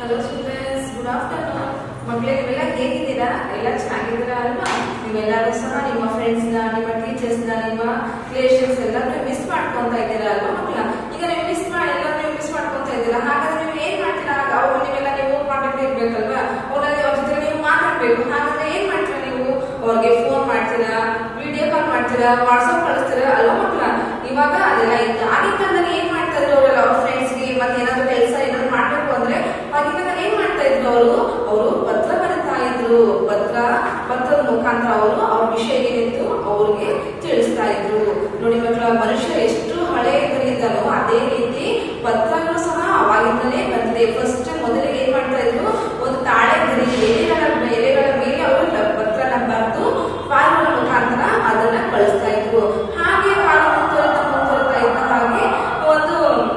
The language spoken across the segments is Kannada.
ಹಲೋ ಸ್ಟೂಡೆಂಟ್ಸ್ ಗುಡ್ ಆಫ್ಟರ್ನೂನ್ ಮಕ್ಕಳೇ ನೀವೆಲ್ಲ ಹೇಗಿದ್ದೀರಾ ಎಲ್ಲ ಚೆನ್ನಾಗಿದ್ದೀರಾ ಅಲ್ವಾ ನೀವೆಲ್ಲರೂ ಸಹ ನಿಮ್ಮ ಫ್ರೆಂಡ್ಸ್ ನ ನಿಮ್ಮ ಟೀಚರ್ಸ್ ನ ನಿಮ್ಮ ರಿಲೇಷನ್ಸ್ ಎಲ್ಲರೂ ಮಿಸ್ ಮಾಡ್ಕೊಂತ ಇದ್ದೀರಾ ಅಲ್ವಾ ಮಕ್ಕಳ ಈಗ ನೀವು ಮಿಸ್ ಮಾಡಿ ಎಲ್ಲರೂ ನೀವು ಮಿಸ್ ಮಾಡ್ಕೊಂತ ಇದ್ದೀರಾ ಹಾಗಾದ್ರೆ ನೀವು ಏನ್ ಮಾಡ್ತೀರಾ ಅವ್ರು ನೀವೆಲ್ಲ ನೀವು ಕಾಂಟ್ಯಾಕ್ಟ್ ಇರ್ಬೇಕಲ್ವಾ ಅವ್ರಲ್ಲಿ ಅವ್ರ ಜೊತೆ ನೀವು ಮಾತಾಡ್ಬೇಕು ಹಾಗಾದ್ರೆ ಏನ್ ಮಾಡ್ತೀರಾ ನೀವು ಅವ್ರಿಗೆ ಫೋನ್ ಮಾಡ್ತೀರಾ ವಿಡಿಯೋ ಕಾಲ್ ಮಾಡ್ತೀರಾ ವಾಟ್ಸ್ಆಪ್ ಕಳಿಸ್ತೀರಾ ಅಲ್ವಾ ಮಕ್ಕಳ ಇವಾಗ ಅದೆಲ್ಲ ಇತ್ತು ಆಗಿನ ಕಾಲದಲ್ಲಿ ಏನ್ ಮಾಡ್ತಾ ಇದ್ರು ಅವರೆಲ್ಲ ಅವ್ರ ಫ್ರೆಂಡ್ಸ್ಗೆ ಮತ್ತೆ ಏನಾದ್ರು ಕೆಲಸ ಏನಾದ್ರು ಮಾಡ್ಬೇಕು ಅಂದ್ರೆ ಆಗಿನ ಕಾಲದಲ್ಲಿ ಏನ್ ಮಾಡ್ತಾ ಇದ್ರು ಅವರು ಅವರು ಪತ್ರ ಬರೀತಾ ಇದ್ರು ಪತ್ರ ಪತ್ರದ ಮುಖಾಂತರ ಅವರು ಅವ್ರ ವಿಷಯ ಏನಿತ್ತು ಅವ್ರಿಗೆ ತಿಳಿಸ್ತಾ ಇದ್ರು ನೋಡಿ ಮಕ್ಕಳ ಮನುಷ್ಯ ಎಷ್ಟು ಹಳೆ ಇದ್ದಾನೋ ಅದೇ ರೀತಿ ಪತ್ರಗಳು ಸಹ ಅವಾಗಿಂದಲೇ ಬಂದಿದೆ ಫಸ್ಟ್ ಮೊದಲಿಗೆ ಏನ್ ಮಾಡ್ತಾ ಇದ್ರು ಒಂದು ತಾಳೆ ಗರಿ ಎಲೆಗಳ ಎಲೆಗಳ ಮೇಲೆ ಅವರು ಪತ್ರನ ಬರೆದು ಪಾಲುಗಳ ಮುಖಾಂತರ ಅದನ್ನ ಕಳಿಸ್ತಾ ಇದ್ರು ಹಾಗೆ ಕಾಲ ಮುಂದುವರಿತಾ ಮುಂದುವರಿತಾ ಇದ್ದ ಹಾಗೆ ಒಂದು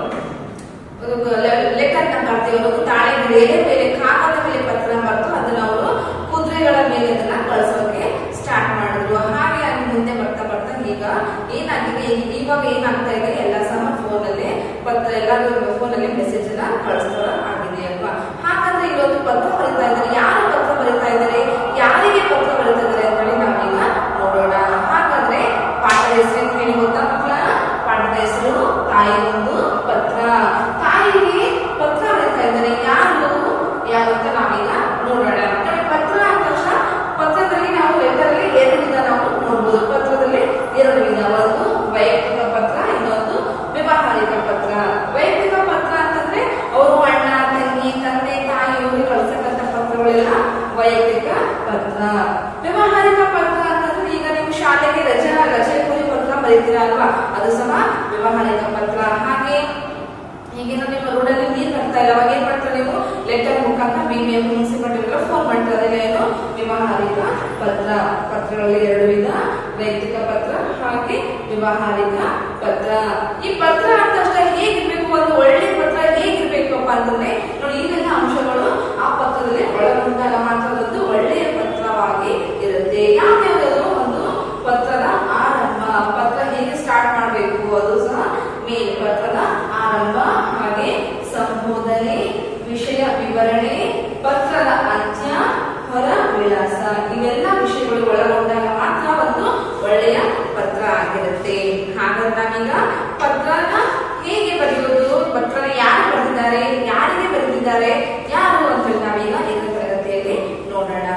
ಲೆಕ್ಕನ್ನ ಬರ್ತೀವಿ ಒಂದು ತಾಳೆ ಮೇಲೆ ಎಲೆ ಮೇಲೆ ಕಾಗದ ಮೇಲೆ ಪತ್ರ ಬರೆದು ಅದನ್ನ ಅವರು ಕುದುರೆಗಳ ಮೇಲೆ ಅದನ್ನ ಕಳಿಸೋಕೆ ಸ್ಟಾರ್ಟ್ ಮಾಡಿದ್ರು ಹಾಗೆ ಆಗಿ ಮುಂದೆ ಬರ್ತಾ ಬರ್ತಾ ಈಗ ಏನಾಗಿದೆ ಇವಾಗ ಏನಾಗ್ತಾ ಇದೆ ಎಲ್ಲ ಸಹ ಫೋನ್ ಅಲ್ಲೇ ಪತ್ರ ಎಲ್ಲರೂ ಫೋನ್ ಅಲ್ಲಿ ಮೆಸೇಜ್ ಅನ್ನ ಕಳಿಸ್ತಾರ ಆಗಿದೆ ಅಲ್ವಾ ಹಾಗಾದ್ರೆ ಇವತ್ತು ಪತ್ರ ಬರೀತಾ ಇದ್ದಾರೆ ಯಾರು ಪತ್ರ ಬರೀತಾ ಇದ್ದಾರೆ ಯಾರಿಗೆ ಪತ್ರ ಬರೀತಾ ಇದ್ದಾರೆ ಅಂತ ಹೇಳಿ ನಾವೀಗ ನೋಡೋಣ ಹಾಗಾದ್ರೆ ಪಾಠದ ಹೆಸರು ಅಂತ ಹೇಳಿ ಗೊತ್ತಾ ಮಕ್ಕಳ ಪಾಠದ ಹೆಸರು ತಾಯಿ ಒಂದು ಪತ್ರ ತಾಯಿಗೆ ಪತ್ರ ಬರೀತಾ ಇದ್ದಾರೆ ಯಾರು ಯಾವಂತ ನಾವೀಗ ನೋಡೋಣ ನೋಡಿ ಪತ್ರ ಅಂದ ತಕ್ಷಣ ಪತ್ರದಲ್ಲಿ ನಾವು ಲೆಟರ್ ಅಲ್ಲಿ ಎರಡು ವಿಧ ನಾವು ನೋಡ್ಬೋದು ಪತ್ರದಲ್ಲಿ ಎರಡು ವಿಧ ಒಂದು ವೈಯಕ್ತಿಕ ಪತ್ರ ಇನ್ನೊಂದು ವ್ಯವಹಾರಿಕ ಪತ್ರ ವೈಯಕ್ತಿಕ ಪತ್ರ ಅಂತಂದ್ರೆ ಅವರು ಅಣ್ಣ ತಂಗಿ ತಂದೆ ತಾಯಿ ಇವರು ಕಳ್ಸಕ್ಕಂತ ಪತ್ರಗಳೆಲ್ಲ ವೈಯಕ್ತಿಕ ಪತ್ರ ವ್ಯವಹಾರಿಕ ಪತ್ರ ಅಂತಂದ್ರೆ ಈಗ ನೀವು ಶಾಲೆಗೆ ರಜೆ ರಜೆ ಕೂಲಿ ಪತ್ರ ಬರೀತೀರಾ ಅಲ್ವಾ ಅದು ಸಹ ವ್ಯವಹಾರಿಕ ಪತ್ರ ಹಾಗೆ ಈಗಿನ ನಿಮ್ಮ ರೋಡಲ್ಲಿ ನೀರ್ ಬರ್ತಾ ಇಲ್ಲ ಅವಾಗ ಏನ್ ಮಾಡ್ತಾರೆ ನೀವು ಲೆಟರ್ ಮುಖಾಂತರ ಬಿ ಬಿ ಎಂ ಮುನ್ಸಿಪಾಲಿಟಿಗೆಲ್ಲ ಫೋನ್ ಮಾಡ್ತಾರೆ ಅದೆಲ್ಲ ಏನು ವ್ಯವಹಾರಿಕ ಪತ್ರ ಪತ್ರಗಳಲ್ಲಿ ಎರಡು ವಿಧ ವೈಯಕ್ತಿಕ ಪತ್ರ ಹಾಗೆ ವ್ಯವಹಾರಿಕ ಪತ್ರ ಈ ಪತ್ರ ಅಂತ ಅಷ್ಟೇ ಹೇಗಿರ್ಬೇಕು ಒಂದು ಒಳ್ಳೆ ಪತ್ರ ಹೇಗಿರ್ಬೇಕಪ್ಪ ಅಂತಂದ್ರೆ ನೋಡಿ ಇವೆಲ್ಲ ಅಂಶಗಳು ಆ ಪತ್ರದಲ್ಲಿ ಒಳಗೊಂಡಾಗ ಮಾತ್ರ ಅದೊಂದು ಒಳ್ಳೆಯ ಪತ್ರವಾಗಿ ಇರುತ್ತೆ ಯಾವ್ಯಾವ್ದು ಒಂದು ಪತ್ರದ ಆರಂಭ ಪತ್ರ ಹೇಗೆ ಸ್ಟಾರ್ಟ್ ಮಾಡಬೇಕು ಅದು ಸಹ ಮೇನ್ ಪತ್ರದ ಆರಂಭ ಹಾಗೆ ಸಂಬೋಧನೆ ವಿಷಯ ವಿವರಣೆ ಪತ್ರದ ಅಂತ್ಯ ಹೊರ ವಿಳಾಸ ಇವೆಲ್ಲ ವಿಷಯಗಳು ಒಳಗೊಂಡಾಗ ಮಾತ್ರ ಒಂದು ಒಳ್ಳೆಯ ಪತ್ರ ಆಗಿರುತ್ತೆ ಹಾಗಾದ್ರೆ ನಾವೀಗ ಪತ್ರನ ಹೇಗೆ ಬರೆಯೋದು ಪತ್ರನ ಯಾರು ಬರೆದಿದ್ದಾರೆ ಯಾರಿಗೆ ಬರೆದಿದ್ದಾರೆ ಯಾರು ಅಂತ ಹೇಳಿ ನಾವೀಗ ಈಗ ತರಗತಿಯಲ್ಲಿ ನೋಡೋಣ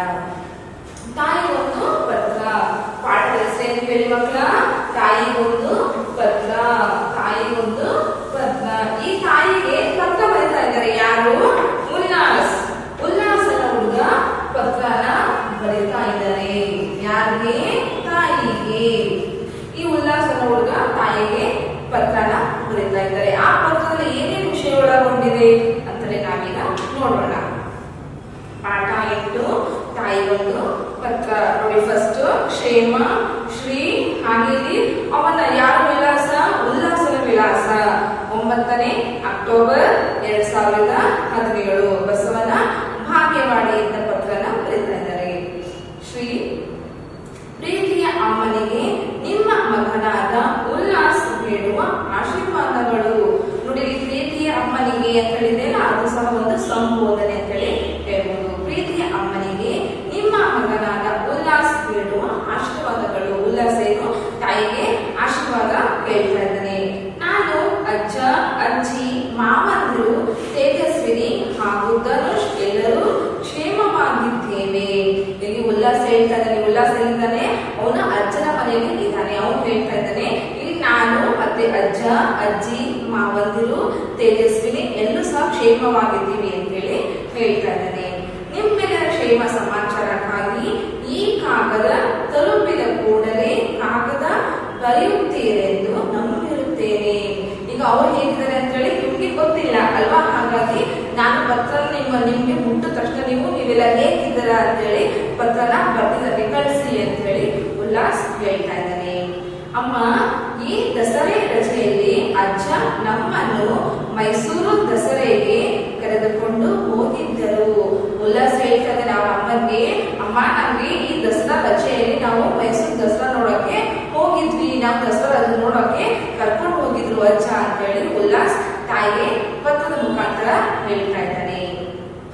ತಾಯಿ ಒಂದು ಪತ್ರ ಪಾಠದ ಹೆಸರೇನು ಹೇಳಿ ಮಕ್ಕಳ ತಾಯಿ ಒಂದು ಪತ್ರ ತಾಯಿ ಒಂದು ಪತ್ರ ಈ ತಾಯಿಗೆ ಪತ್ರ ಬರೀತಾ ಇದ್ದಾರೆ ಯಾರು ಉಲ್ಲಾಸ್ ಉಲ್ಲಾಸನ ಹುಡುಗ ಪತ್ರನ ಬರೀತಾ ಇದ್ದಾರೆ ಯಾರಿಗೆ ತಾಯಿಗೆ ಈ ಉಲ್ಲಾಸನ ಹುಡುಗ ತಾಯಿಗೆ ಪತ್ರನ ಬರೀತಾ ಇದ್ದಾರೆ ಆ ಪತ್ರದಲ್ಲಿ ಏನೇನು ವಿಷಯ ಒಳಗೊಂಡಿದೆ ಅಂತಲೇ ನಾವೀಗ ನೋಡೋಣ ಪಾಠ ಎಂಟು ತಾಯಿ ಒಂದು ಪತ್ರ ನೋಡಿ ಫಸ್ಟ್ ಕ್ಷೇಮ ಶ್ರೀ ಹಾಗೆ ಇಲ್ಲಿ ಅವನ ಯಾರ ವಿಳಾಸ ಉಲ್ಲಾಸನ ವಿಳಾಸ ಒಂಬತ್ತನೇ ಅಕ್ಟೋಬರ್ ಎರಡ್ ಸಾವಿರದ ಹದಿನೇಳು ಬಸವನ ಭಾಗ್ಯವಾಡಿ ಅಂತ ಪತ್ರನ ಬರೀತಾ ಇದ್ದಾರೆ ಶ್ರೀ ಪ್ರೀತಿಯ ಅಮ್ಮನಿಗೆ ನಿಮ್ಮ ಮಗನಾದ ಉಲ್ಲಾಸ್ ಬೇಡುವ ಆಶೀರ್ವಾದಗಳು ನೋಡಿ ಇಲ್ಲಿ ಪ್ರೀತಿಯ ಅಮ್ಮನಿಗೆ ಅಂತ ಹೇಳಿದ್ರೆ ಅದು ಸಹ ಒಂದು ಸಂಬೋಧನೆ ಅಂತ ಹೇಳಿ ಹೇಳ್ಬೋದು ಪ್ರೀತಿಯ ಅಮ್ಮನಿಗೆ ನಿಮ್ಮ ಮಗನಾದ ಉಲ್ಲಾಸ್ ಬೇಡುವ ಆಶೀರ್ವಾದಗಳು ಉಲ್ಲಾಸ ಏನು ತಾಯಿಗೆ ಆಶೀರ್ವಾದ ಕೇಳ್ತಾ ಇದ್ದಾನೆ ನಾನು ಅಜ್ಜ ಅಜ್ಜಿ ಮಾವಂದಿರು ತೇಜಸ್ವಿನಿ ಹಾಗೂ ಧನುಷ್ ಎಲ್ಲರೂ ಕ್ಷೇಮವಾಗಿದ್ದೇವೆ ಇಲ್ಲಿ ಉಲ್ಲಾಸ ಹೇಳ್ತಾ ಇದ್ದಾನೆ ಉಲ್ಲಾಸ ಹೇಳಿದ್ದಾನೆ ಅವನ ಅಜ್ಜನ ಮನೆಯಲ್ಲಿ ಇದ್ದಾನೆ ಅವನು ಹೇಳ್ತಾ ಇದ್ದಾನೆ ಇಲ್ಲಿ ನಾನು ಮತ್ತೆ ಅಜ್ಜ ಅಜ್ಜಿ ಮಾವಂದಿರು ತೇಜಸ್ವಿನಿ ಎಲ್ಲರೂ ಸಹ ಕ್ಷೇಮವಾಗಿದ್ದೀವಿ ಅಂತ ಹೇಳಿ ಹೇಳ್ತಾ ಇದ್ದಾನೆ ನಿಮ್ಮೆಲ್ಲರ ಕ್ಷೇಮ ಸಮಾಚಾರಕ್ಕಾಗಿ ಈ ಕಾಗದ ತಲುಪಿದ ಕೂಡಲೇ ಕಾಗದ ಬರೆಯುತ್ತೀರೆಂದು ನಂಬಿರುತ್ತೇನೆ ಈಗ ಅವ್ರು ಹೇಗಿದ್ದಾರೆ ಅಂತ ಹೇಳಿ ನಿಮ್ಗೆ ಗೊತ್ತಿಲ್ಲ ಅಲ್ವಾ ಹಾಗಾಗಿ ನಾನು ಪತ್ರ ನಿಮ್ಮ ನಿಮ್ಗೆ ಮುಟ್ಟಿದ ತಕ್ಷಣ ನೀವು ನೀವೆಲ್ಲ ಹೇಗಿದ್ದೀರಾ ಅಂತ ಹೇಳಿ ಪತ್ರನ ಬರ್ತಿದ್ದಾರೆ ಕಳಿಸಿ ಅಂತ ಹೇಳಿ ಉಲ್ಲಾಸ್ ಹೇಳ್ತಾ ಇದ್ದಾನೆ ಅಮ್ಮ ಈ ದಸರೆ ರಜೆಯಲ್ಲಿ ಅಜ್ಜ ನಮ್ಮನ್ನು ಮೈಸೂರು ದಸರೆಗೆ ಕರೆದುಕೊಂಡು ಹೋಗಿದ್ದರು ಉಲ್ಲಾಸ್ ಹೇಳ್ತಾ ಇದ್ದಾರೆ ಅವ್ರ ಅಮ್ಮನಿಗೆ ಅಮ್ಮ ನಮ್ಗೆ ಈ ದಸರಾ ರಜೆಯಲ್ಲಿ ನಾವು ಮೈಸೂರು ದಸರಾ ನೋಡಕ್ಕೆ ಹೋಗಿದ್ವಿ ನಾವು ದಸರಾ ಅದು ನೋಡಕ್ಕೆ ಕರ್ಕೊಂಡು ಹೋಗಿದ್ರು ಅಜ್ಜ ಅಂತ ಹೇಳಿ ಉಲ್ಲಾಸ್ ತಾಯಿಗೆ ಪತ್ರದ ಮುಖಾಂತರ ಹೇಳ್ತಾ ಇದ್ದಾನೆ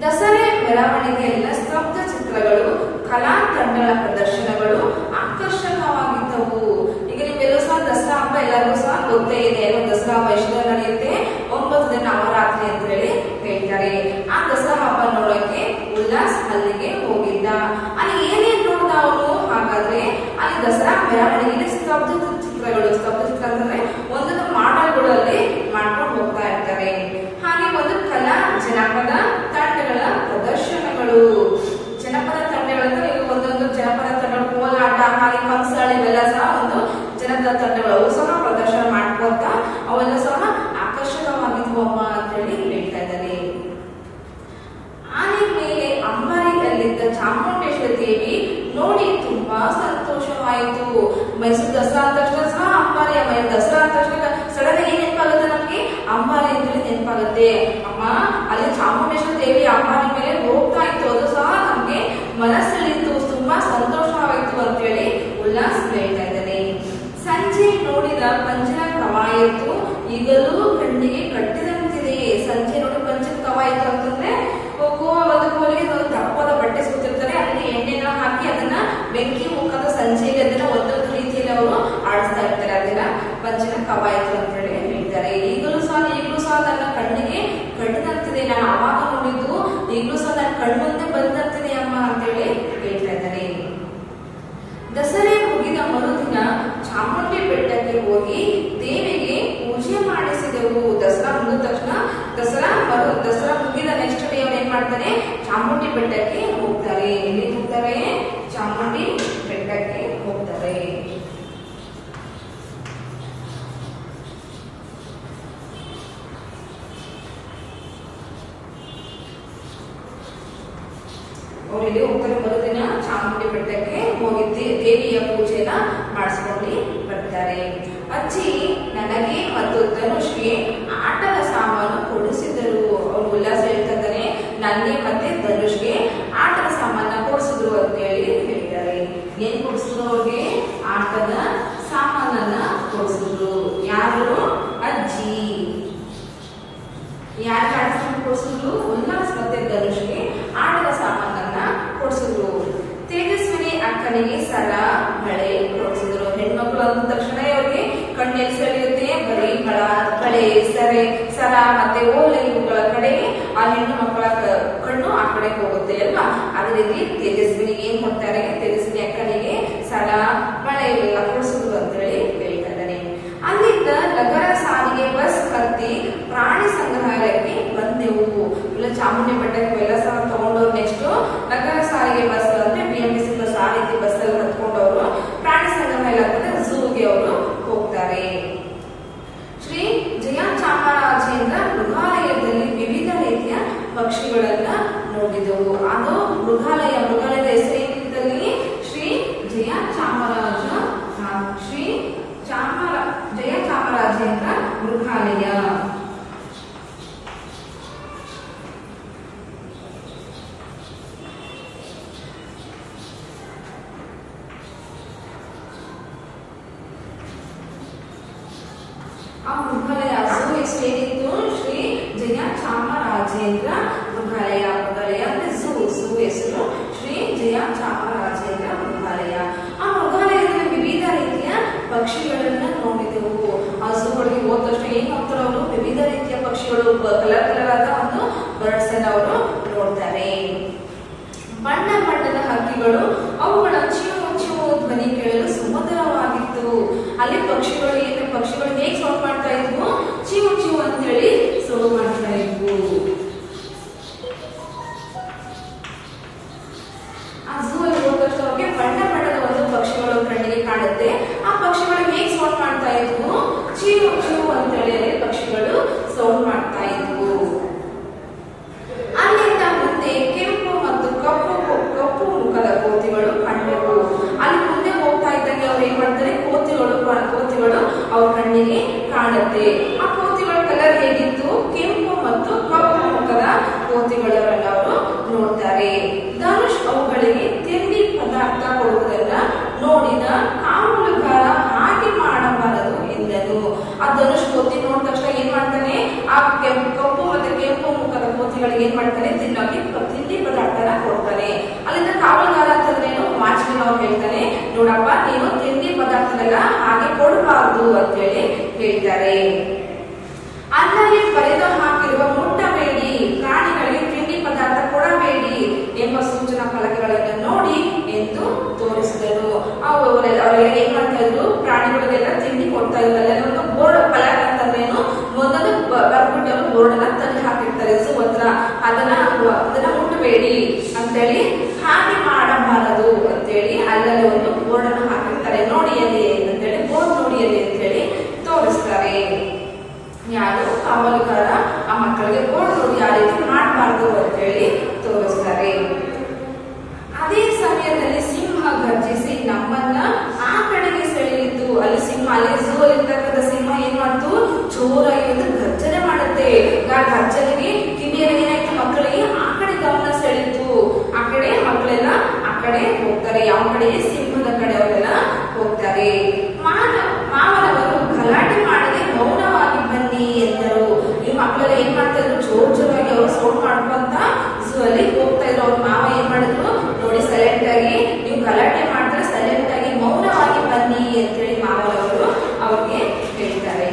ದಸರೆ ಮೆರವಣಿಗೆಯಲ್ಲಿನ ಸ್ತಬ್ಧ ಚಿತ್ರಗಳು ಕಲಾ ತಂಡಗಳ ಪ್ರದರ್ಶನಗಳು ಆಕರ್ಷಕವಾಗಿದ್ದವು ಈಗ ನಿಮ್ಮೆಲ್ಲರೂ ಸಹ ದಸರಾ ಹಬ್ಬ ಎಲ್ಲರಿಗೂ ಸಹ ಗೊತ್ತೇ ಇದೆ ಅಲ್ವಾ ದಸರಾ ಹಬ್ಬ ಎಷ್ಟು ದಿನ ನಡೆಯುತ್ತೆ ಒಂಬತ್ತು ದಿನ ನವರಾತ್ರಿ ಅಂತ ಹೇಳಿ ಹೇಳ್ತಾರೆ ಆ ದಸರಾ ಹಬ್ಬ ನೋಡಕ್ಕೆ ಉಲ್ಲಾಸ್ ಅಲ್ಲಿಗೆ ಹೋಗಿದ್ದ ಅಲ್ಲಿ ಏನೇನ್ ನೋಡ್ದ ಅವನು ಹಾಗಾದ್ರೆ ಅಲ್ಲಿ ದಸರಾ ಮೆರವಣಿಗೆಯಲ್ಲಿ ಸ್ತಬ್ಧ ಚಿತ್ರಗಳು ಸ್ತಬ್ಧ ಚಿತ್ರ ಅಂತಂದ್ರೆ ಒಂದೊಂದು ಮಾಡೆಲ್ಗಳಲ್ಲಿ ಮಾಡ್ಕೊಂಡು ಹೋಗ್ತಾ ಇರ್ತಾರೆ ಹಾಗೆ ಒಂದು ಕಲಾ ಜನಪದ ತಂಡಗಳ ಪ್ರದರ್ಶನಗಳು ಜನಪದ ತಂಡಗಳಂದ್ರೆ ಈಗ ಒಂದೊಂದು ಜನಪದ ತಂಡಗಳು ಕೋಲಾಟ ಹಾಗೆ ಕಂಸಾಳೆ ಇವೆಲ್ಲ ಸಹ ಒಂದು ಜನಪದ ತಂಡಗಳು ಅವು ಸಹ ಪ್ರದರ್ಶನ ಮಾಡ್ಕೊಂತ ಅವೆಲ್ಲ ಸಹ ಆಕರ್ಷಕವಾಗಿದ್ವು ಅಮ್ಮ ಅಂತ ಹೇಳಿ ಹೇಳ್ತಾ ಇದ್ದಾರೆ ಆನೆ ಮೇಲೆ ಅಂಬಾರಿಯಲ್ಲಿದ್ದ ಚಾಮುಂಡೇಶ್ವರಿ ದೇವಿ ನೋಡಿ ತುಂಬಾ ಸಂತೋಷವಾಯಿತು ಮೈಸೂರು ದಸರಾ ಅಂದ ತಕ್ಷಣ ಸಹ ಅಂಬಾರಿ ಅಮ್ಮ ದಸರಾ ಅಂದ ತಕ್ಷಣ ಸಡನ್ ಏನ್ ನೆನಪಾಗುತ್ತೆ ನಮ್ಗೆ ಅಂಬಾರಿ ಅಂತೇಳಿ ನೆನಪಾಗುತ್ತೆ ಅಮ್ಮ ಅಲ್ಲಿ ಚಾಮುಂಡೇಶ್ವರಿ ದೇವಿ ಅಂಬಾರಿ ಮೇಲೆ ಹೋಗ್ತಾ ಇತ್ತು ಅದು ಸಹ ನಮ್ಗೆ ಮನಸ್ಸಲ್ಲಿತ್ತು ತುಂಬಾ ಸಂತೋಷವಾಯಿತು ಅಂತೇಳಿ ಉಲ್ಲಾಸ್ ಹೇಳ್ತಾ ಇದ್ದಾರೆ ಸಂಜೆ ನೋಡಿದ ಪಂಚನ ಕವಾಯತ್ತು ಈಗಲೂ ಕಣ್ಣಿಗೆ ಕಟ್ಟಿದಂತಿದೆ ಸಂಜೆ ನೋಡಿ ಪಂಚನ ಕವಾಯತ್ತು ಅಂತಂದ್ರೆ ಕೋ ಒಂದು ಕೋಲಿಗೆ ಒಂದು ದಪ್ಪದ ಬಟ್ಟೆ ಸುತ್ತಿರ್ತಾರೆ ಅದಕ್ಕೆ ಎಣ್ಣೆನ ಹಾಕಿ ಅದನ್ನ ಬೆಂಕಿ ಮುಖದ ಸಂಜೆಗೆ ಅದನ್ನ ಒಂದೊಂದು ರೀತಿಯಲ್ಲಿ ಅವರು ಆಡಿಸ್ತಾ ಇರ್ತಾರೆ ಅದನ್ನ ಪಂಚನ ಕವಾಯತು ಅಂತ ಹೇಳಿ ಹೇಳ್ತಾರೆ ಈಗಲೂ ಸಹ ಈಗಲೂ ಸಹ ನನ್ನ ಕಣ್ಣಿಗೆ ಕಟ್ಟಿದಂತಿದೆ ನಾನು ಅವಾಗ ನೋಡಿದ್ದು ಈಗಲೂ ಸಹ ನನ್ನ ಕಣ್ಮುಂದೆ ಬಂದಂತಿದೆ ಅಮ್ಮ ಅಂತೇಳಿ ಹೇಳ್ತಾ ಇದ್ದಾರೆ ದಸರೆ ಮುಗಿದ ಮರುದಿನ ಚಾಮುಂಡಿ ಬೆಟ್ಟಕ್ಕೆ ಹೋಗಿ ದೇವಿಗೆ ಪೂಜೆ ಮಾಡಿಸಿದೆವು ದಸರಾ ಮುಗಿದ ತಕ್ಷಣ ದಸರಾ ಮರು ದಸರಾ ಮುಗಿದ ನೆಕ್ಸ್ಟ್ ಡೇ ಅವ್ರು ಏನ್ ಮಾಡ್ತಾರೆ ಚಾಮುಂಡಿ ಬೆಟ್ಟಕ್ಕೆ ಹೋಗ್ತಾರೆ ಎಲ್ಲಿ ಹೋಗ್ತಾರೆ ಚಾಮುಂಡಿ ಬೆಟ್ಟಕ್ಕೆ ಹೋಗ್ತಾರೆ ಅವ್ರು ಇಲ್ಲಿ ಹೋಗ್ತಾರೆ ಮರುದಿನ ಚಾಮುಂಡಿ ಬೆಟ್ಟಕ್ಕೆ ಹೋಗಿ ದೇ- ದೇವಿಯ ಪೂಜೆನ ಮಾಡಿಸ್ಕೊಂಡು ಬರ್ತಾರೆ ಅಜ್ಜಿ ನನಗೆ ಮತ್ತು ಧನುಷ್ಗೆ ಆಟದ ಸಾಮಾನು ಕೊಡಿಸಿದರು ಅವ್ರು ಉಲ್ಲಾಸ ಹೇಳ್ತಾ ಇದ್ದಾನೆ ನನಗೆ ಮತ್ತೆ ಧನುಷ್ಗೆ ಆಟದ ಸಾಮಾನ ಕೊಡಿಸಿದ್ರು ಅಂತ ಹೇಳಿ ಹೇಳಿದ್ದಾರೆ ಏನ್ ಕೊಡಿಸಿದ್ರು ಅವ್ರಿಗೆ ಆಟದ ಸಾಮಾನನ್ನ ಕೊಡಿಸಿದ್ರು ಯಾರು ಅಜ್ಜಿ ಯಾರಿಗೆ ಆಟ ಸಾಮಾನು ಕೊಡಿಸಿದ್ರು ಉಲ್ಲಾಸ್ ಮತ್ತೆ ಧನುಷ್ಗೆ ಆಟದ ಸಾಮಾನನ್ನ ಕೊಡಿಸಿದ್ರು ತೇಜಸ್ವಿನಿ ಅಕ್ಕನಿಗೆ ಸರ ಬಳೆ ಕೊಡಿಸಿದ್ರು ಹೆಣ್ಮಕ್ಳು ಅಂದ ತಕ್ಷಣ ಅವ್ರಿಗೆ ಕಣ್ಣೆಲ್ಲಿ ಸೆಳೆಯುತ್ತೆ ಬರೀ ಬಳ ಬಳೆ ಸರೆ ಸರ ಮತ್ತೆ ಓಲೆ ಇವುಗಳ ಕಡೆ ಆ ಹೆಣ್ಣು ಮಕ್ಕಳ ಕ- ಕಣ್ಣು ಆ ಕಡೆ ಹೋಗುತ್ತೆ ಅಲ್ವಾ ಅದೇ ರೀತಿ ತೇಜಸ್ವಿನಿಗೆ ಏನ್ ಕೊಡ್ತಾರೆ ತೇಜಸ್ವಿನಿ ಅಕ್ಕನಿಗೆ ಸರ ಬಳೆ ಇವೆಲ್ಲ ಕೊಡಿಸಿದ್ರು ಅಂತ ಹೇಳಿ ಹೇಳ್ತಾ ಇದ್ದಾರೆ ಅಲ್ಲಿಂದ ನಗರ ಸಾರಿಗೆ ಬಸ್ ಹತ್ತಿ ಪ್ರಾಣಿ ಸಂಗ್ರಹಾಲಯಕ್ಕೆ ಬಂದೆವು ಇಲ್ಲ ಚಾಮುಂಡಿ ಬೆಟ್ಟಕ್ಕೆ ಎಲ್ಲ ಸಹ ತಗೊಂಡವ್ರು ನೆಕ್ಸ್ಟ್ ನಗರ ಸಾರಿಗೆ ಬಸ್ ಅಂದ್ರೆ B M T C bus ಆ ರೀತಿ ಬಸ್ ಅಲ್ಲಿ ಹತ್ಕೊಂಡವರು ಪ್ರಾಣಿ ಸಂಗ್ರಹಾಲಯ ಅಂತಂದ್ರೆ ಝೂಗೆ ಅವರು ಹೋಗ್ತಾರೆ ಶ್ರೀ ಜಯ ಚಾಮರಾಜೇಂದ್ರ ಮೃಗಾಲಯದಲ್ಲಿ ವಿವಿಧ ರೀತಿಯ ಪಕ್ಷಿಗಳನ್ನ ನೋಡಿದೆವು ಅದು ಮೃಗಾಲಯ ಮೃಗಾಲಯದ ಹೆಸರೇನಿದ್ದಲ್ಲಿ ಶ್ರೀ ಜಯ ಚಾಮರಾಜ ಆ, ಶ್ರೀ ಚಾಮರ ಜಯ ಚಾಮರಾಜೇಂದ್ರ ಮೃಗಾಲಯ ಆ ಮೃಗಾಲಯ ಝೂ ಎಷ್ಟು ಏನಿತ್ತು ಶ್ರೀ ಜಯ ಚಾಮರಾಜೇಂದ್ರ ಮೃಗಾಲಯ ಮೃಗಾಲಯ ಅಂದ್ರೆ ಝೂ ಝೂ ಹೆಸರು ಶ್ರೀ ಜಯ ಚಾಮರಾಜೇಂದ್ರ ಮೃಗಾಲಯ ಆ ಮೃಗಾಲಯದಲ್ಲಿ ವಿವಿಧ ರೀತಿಯ ಪಕ್ಷಿಗಳನ್ನ ನೋಡಿದೆವು ಆ ಝೂ ಒಳಗೆ ಹೋದ ತಕ್ಷಣ ಏನ್ ನೋಡ್ತಾರೆ ಅವರು ವಿವಿಧ ರೀತಿಯ ಪಕ್ಷಿಗಳು ಕಲರ್ ಕಲರ್ ಆದ ಒಂದು ಬರ್ಡ್ಸ್ ಅನ್ನ ಅವರು ನೋಡ್ತಾರೆ ಬಣ್ಣ ಬಣ್ಣದ ಹಕ್ಕಿಗಳು ಅವುಗಳ ಚಿವು ಚಿವು ಧ್ವನಿ ಕೇಳಲು ಸುಮಧುರವಾಗಿತ್ತು ಅಲ್ಲಿ ಪಕ್ಷಿಗಳು ಏನು ಪಕ್ಷಿಗಳು ಹೇಗೆ ಸೌಂಡ್ ಮಾಡ್ತಾ ಇದ್ವು ಚಿವು ಚಿವು ಅಂತೇಳಿ ಸೌಂಡ್ ಮಾಡ್ತಾ ಇದ್ವು ಆ ಝೂ ಅಲ್ಲಿ ಹೋದ ತಕ್ಷಣ ಅವ್ರಿಗೆ ಬಣ್ಣ ಬಣ್ಣದ ಒಂದು ಪಕ್ಷಿಗಳು ಕಣ್ಣಿಗೆ ಕಾಣುತ್ತೆ ಆ ಪಕ್ಷಿಗಳು ಹೇಗೆ ಸೌಂಡ್ ಮಾಡ್ತಾ ಇದ್ವು ಚೀವು ಚೀವು ಅಂತೇಳಿ ಅಲ್ಲಿ ಪಕ್ಷಿಗಳು ಸೌಂಡ್ ಮಾಡ್ತಾ ಇದ್ವು ಅಲ್ಲಿಂದ ಮುಂದೆ ಕೆಂಪು ಮತ್ತು ಕಪ್ಪು ಕಪ್ಪು ಮುಖದ ಕೋತಿಗಳು ಕಂಡವು ಅಲ್ಲಿ ಮುಂದೆ ಹೋಗ್ತಾ ಇದ್ದಂಗೆ ಅವ್ರು ಏನ್ ಮಾಡ್ತಾರೆ ಕೋತಿಗಳು ಕ- ಕೋತಿಗಳು ಅವ್ರ ಕಣ್ಣಿಗೆ ಕಾಣುತ್ತೆ ಆ ಕೋತಿಗಳ ಕಲರ್ ಹೇಗಿತ್ತು ಕೆಂಪು ಮತ್ತು ಕಪ್ಪು ಮುಖದ ಕೋತಿಗಳನ್ನ ಅವರು ನೋಡ್ತಾರೆ ಧನುಷ್ ಅವುಗಳಿಗೆ ತಿಂಡಿ ಪದಾರ್ಥ ಕೊಡುವುದನ್ನ ನೋಡಿದ ಕಾವಲುಗಾರ ಹಾಗೆ ಮಾಡಬಾರದು ಎಂದನು ಆ ಧನುಷ್ ಕೋತಿ ನೋಡಿದ ತಕ್ಷಣ ಏನ್ ಮಾಡ್ತಾನೆ ಆ ಕೆಂಪು ಕಪ್ಪು ಮತ್ತೆ ಕೆಂಪು ಮುಖದ ಕೋತಿಗಳಿಗೆ ಏನ್ ಮಾಡ್ತಾನೆ ತಿನ್ನೋಕೆ ಮಾಡಬಾರದು ಅಂತೇಳಿ ಹೇಳ್ತಾರೆ ಅಲ್ಲಲ್ಲಿ ಬರೆದು ಹಾಕಿರುವ ಮುಟ್ಟಬೇಡಿ ಪ್ರಾಣಿಗಳಿಗೆ ತಿಂಡಿ ಪದಾರ್ಥ ಕೊಡಬೇಡಿ ಎಂಬ ಸೂಚನಾ ಫಲಕಗಳನ್ನು ನೋಡಿ ಎಂದು ತೋರಿಸಿದರು ಅವು ಅವರೆಲ್ಲ ಅವರೆಲ್ಲ ಏನ್ ಮಾಡ್ತಾ ಇದ್ರು ಪ್ರಾಣಿಗಳಿಗೆಲ್ಲ ತಿಂಡಿ ಕೊಡ್ತಾ ಇದ್ರಲ್ಲ ಒಂದು ಬೋರ್ಡ್ ಫಲಕ ಅಂತಂದ್ರೇನು ಮೊದಲು ಬ- ಬರ್ಬಿಟ್ಟು ಬೋರ್ಡ್ ಅನ್ನ ತಂದು ಹಾಕಿರ್ತಾರೆ ಝೂ ಹತ್ರ ಅದನ್ನ ಅದನ್ನ ಮುಟ್ಟಬೇಡಿ ಅಂತೇಳಿ ಹಾಗೆ ಮಾಡಬಾರದು ಅಂತೇಳಿ ಅಲ್ಲಲ್ಲಿ ಒಂದು ಬೋರ್ಡ್ ಅನ್ನು ಹಾಕಿರ್ತಾರೆ ನೋಡಿ ಅಲ್ಲಿ ಅಂತೇಳಿ ಬೋರ್ಡ್ ನೋಡಿ ಅಲ್ಲಿ ಅಂತೇಳಿ ತೋರಿಸ್ತಾರೆ ಯಾರು ಕಾವಲುಗಾರ ಆ ಮಕ್ಕಳಿಗೆ ಬೋರ್ಡ್ ನೋಡಿ ಆ ರೀತಿ ಮಾಡಬಾರ್ದು ಅಂತೇಳಿ ತೋರಿಸ್ತಾರೆ ಅದೇ ಸಮಯದಲ್ಲಿ ಸಿಂಹ ಗರ್ಜಿಸಿ ನಮ್ಮನ್ನ ಆ ಕಡೆಗೆ ಸೆಳೆಯಿತು ಅಲ್ಲಿ ಸಿಂಹ ಅಲ್ಲಿ ಝೂ ಇರ್ತಕ್ಕಂಥ ಸಿಂಹ ಏನ್ ಮಾಡ್ತು ಜೋರಾಗಿ ಒಂದು ಗರ್ಜನೆ ಮಾಡುತ್ತೆ ಆ ಗರ್ಜನೆಗೆ ಕಿವಿಯಲ್ಲಿ ಏನಾಯ್ತು ಮಕ್ಕಳಿಗೆ ಆ ಕಡೆ ಗಮನ ಸೆಳೀತು ಆ ಕಡೆ ಮಕ್ಕಳೆಲ್ಲ ಆ ಕಡೆ ಹೋಗ್ತಾರೆ ಯಾವ ಕಡೆ ಸಿಂಹದ ಕಡೆ ಅವರೆಲ್ಲ ಹೋಗ್ತಾರೆ ಮಾನ ಮಾವನವರು ಗಲಾಟೆ ಮಾಡದೆ ಮೌನವಾಗಿ ಬನ್ನಿ ಎಂದರು ಈ ಮಕ್ಕಳೆಲ್ಲ ಏನ್ ಮಾಡ್ತಾ ಇದ್ರು ಜೋರ್ ಜೋರಾಗಿ ಅವರು ಸೌಂಡ್ ಮಾಡ್ಕೊಂತ ಝೂ ಅಲ್ಲಿ ಹೋಗ್ತಾ ಇದ್ರು ಅವ್ರ ಮಾವ ಏನ್ ಮಾಡಿದ್ರು ನೋಡಿ ಸೈಲೆಂಟ್ ಆಗಿ ನೀವು ಗಲಾಟೆ ಮಾಡಿದ್ರೆ ಸೈಲೆಂಟ್ ಆಗಿ ಮೌನವಾಗಿ ಬನ್ನಿ ಅಂತೇಳಿ ಮಾವನವರು ಅವ್ರಿಗೆ ಹೇಳ್ತಾರೆ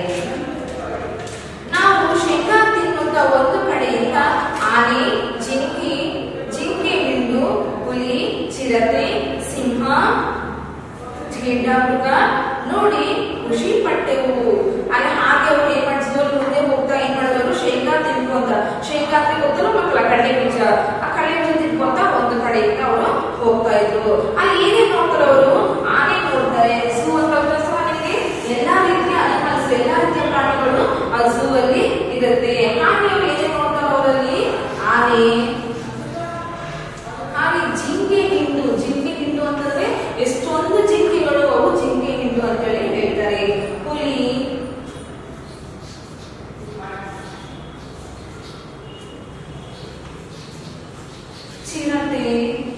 ನಾವು ಶೇಂಗಾ ತಿನ್ನುತ್ತ ಒಂದು ಕಡೆಯಿಂದ ಆನೆ ಜಿಂಕೆ ಜಿಂಕೆ ಹಿಂಡು ಹುಲಿ ಚಿರತೆ ಸಿಂಹ ಗೆಡ್ಡಮೃಗ ನೋಡಿ ಖುಷಿ ಪಟ್ಟೆವು ಅಲ್ಲಿ ಹಾಗೆ ಅವ್ರು ಏನ್ ಮಾಡಿದ್ರು ಮುಂದೆ ಹೋಗ್ತಾ ಏನ್ ಮಾಡಿದ್ರು ಶೇಂಗಾ ತಿನ್ಕೊಂತ ಶೇಂಗಾ ಅಂದ್ರೆ ಗೊತ್ತಲ್ಲ ಮಕ್ಕಳ ಕಡಲೆ ಬೀಜ ಆ ಕಡಲೆ ಬೀಜ ತಿನ್ಕೊಂತ ಒಂದು ಕಡೆಯಿಂದ ಅವರು ಹೋಗ್ತಾ ಇದ್ರು ಅಲ್ಲಿ ಏನೇನ್ ನೋಡ್ತಾರೆ ಅವರು ಆನೆ ನೋಡ್ತಾರೆ ಝೂ ಅಂತ ಸಹ ನಿಮಗೆ ಎಲ್ಲಾ ರೀತಿಯ ಅನಿಮಲ್ಸ್ ಎಲ್ಲಾ ರೀತಿಯ ಪ್ರಾಣಿಗಳು ಆ ಝೂ ಅಲ್ಲಿ ಇರುತ್ತೆ ಹಾಗೆ ಅವ್ರು ಏನೇನ್ ನೋಡ್ತಾರೆ ಅವರಲ್ಲಿ ಆನೆ ಹಾಗೆ ಜಿಂಕೆ ಹಿಂಡು ಜಿಂಕೆ ಹಿಂಡು ಅಂತಂದ್ರೆ ಎಷ್ಟೊಂದು ಜಿಂಕೆಗಳು ಅವು ಜಿಂಕೆ ಹಿಂಡು ಅಂತೇಳಿ ಹೇಳ್ತಾರೆ ಹುಲಿ ಚಿರತೆ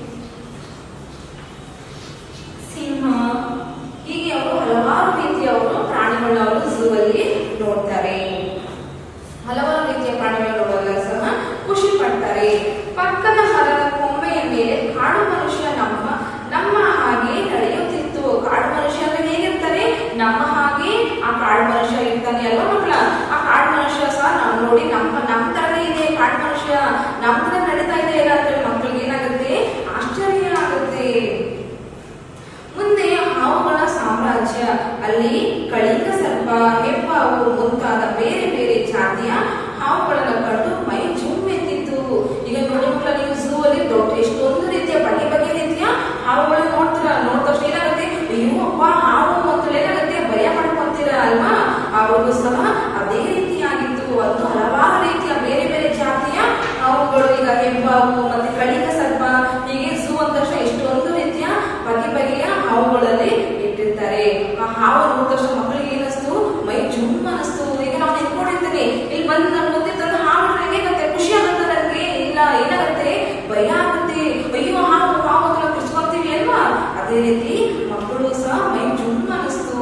ಸಿಂಹ ಹೀಗೆ ಅವರು ಹಲವಾರು ರೀತಿಯ ಅವರು ಪ್ರಾಣಿಗಳನ್ನ ಅವರು ಝೂ ಅಲ್ಲಿ ನೋಡ್ತಾರೆ ಹಲವಾರು ರೀತಿಯ ಪ್ರಾಣಿಗಳು ನೋಡುವಾಗ ಸಹ ಖುಷಿ ಪಡ್ತಾರೆ ಪಕ್ಕದ ಮರದ ಕೊಂಬೆಯ ಮೇಲೆ ಕಾಡು ಮನುಷ್ಯ ನಮ್ಮ ನಮ್ಮ ಹಾಗೆ ನಡೆಯುತ್ತಿತ್ತು ಕಾಡು ಮನುಷ್ಯ ಅಂದ್ರೆ ಹೇಗಿರ್ತಾರೆ ನಮ್ಮ ಹಾಗೆ ಆ ಕಾಡು ಮನುಷ್ಯ ಇರ್ತಾನೆ ಅಲ್ವಾ ಮಕ್ಕಳ ಆ ಕಾಡು ಮನುಷ್ಯ ಸಹ ನಾವು ನೋಡಿ ನಮ್ಮ ನಮ್ಮ ತರನೇ ಇದೆ ಕಾಡು ಮನುಷ್ಯ ನಮ್ಮ ತರ ನಡೀತಾ ಇದೆ ಇಲ್ಲ ಅಂತೇಳಿ ಮಕ್ಕಳಿಗೆ ಏನಾಗುತ್ತೆ ಆಶ್ಚರ್ಯ ಆಗುತ್ತೆ ಮುಂದೆ ಹಾವುಗಳ ಸಾಮ್ರಾಜ್ಯ ಅಲ್ಲಿ ಕಳಿಂಗ ಸರ್ಪ ಹೆಬ್ಬಾವು ಮುಂತಾದ ಬೇರೆ ಬೇರೆ ಜಾತಿಯ ಹಾವುಗಳನ್ನು ಕಂಡು ಮೈ ಜುಮ್ ಎತ್ತಿತ್ತು ಈಗ ನೋಡಿ ಮಕ್ಕಳ ನೀವು ಝೂ ಅಲ್ಲಿ ದೊಡ್ಡ ಎಷ್ಟೊಂದು ರೀತಿಯ ಬಗೆ ಬಗೆ ರೀತಿಯ ಹಾವುಗಳನ್ನ ನೋಡ್ತೀರಾ ನೋಡಿದ ತಕ್ಷಣ ಏನಾಗುತ್ತೆ ಅಯ್ಯೋ ಅಪ್ಪ ಹಾವು ಅಂತ ಏನಾಗುತ್ತೆ ಭಯ ಪಡ್ಕೊಂತೀರಾ ಅಲ್ವಾ ಅವ್ರಿಗೂ ಸಹ ಅದೇ ರೀತಿಯಾಗಿತ್ತು ಒಂದು ಹಲವಾರು ರೀತಿಯ ಬೇರೆ ಬೇರೆ ಜಾತಿಯ ಹಾವುಗಳು ಈಗ ಹೆಬ್ಬಾವು ಮತ್ತೆ ಕಳಿಂಗ ಸರ್ಪ ಹೀಗೆ ಝೂ ಅಂದ ತಕ್ಷಣ ಎಷ್ಟೊಂದು ರೀತಿಯ ಬಗೆ ಬಗೆಯ ಹಾವುಗಳಲ್ಲಿ ಇಟ್ಟಿರ್ತಾರೆ ಆ ಹಾವು ನೋಡಿದ ತಕ್ಷಣ ಮಕ್ಕಳಿಗೆ ಏನಿಸ್ತು ಮೈ ಜುಮ್ ಅನಿಸ್ತು ಈಗ ನಾವು ನಿಂತ್ಕೊಂಡಿರ್ತೀನಿ ಇಲ್ಲಿ ಬಂದು ನನ್ನ ಮುಂದೆ ತಂದು ಹಾವು ನೋಡಿದ್ರೆ ಏನಾಗುತ್ತೆ ಖುಷಿ ಆಗುತ್ತೆ ನನಗೆ ಇಲ್ಲ ಏನಾಗುತ್ತೆ ಭಯ ಆಗುತ್ತೆ ಅಯ್ಯೋ ಹಾವು ಹಾವು ಅಂತ ನಾವು ಕಿರ್ಚ್ಕೊಂತೀವಿ ಅಲ್ವಾ ಅದೇ ರೀತಿ ಮಕ್ಕಳು ಸಹ ಮೈ ಜುಮ್ ಅನಿಸ್ತು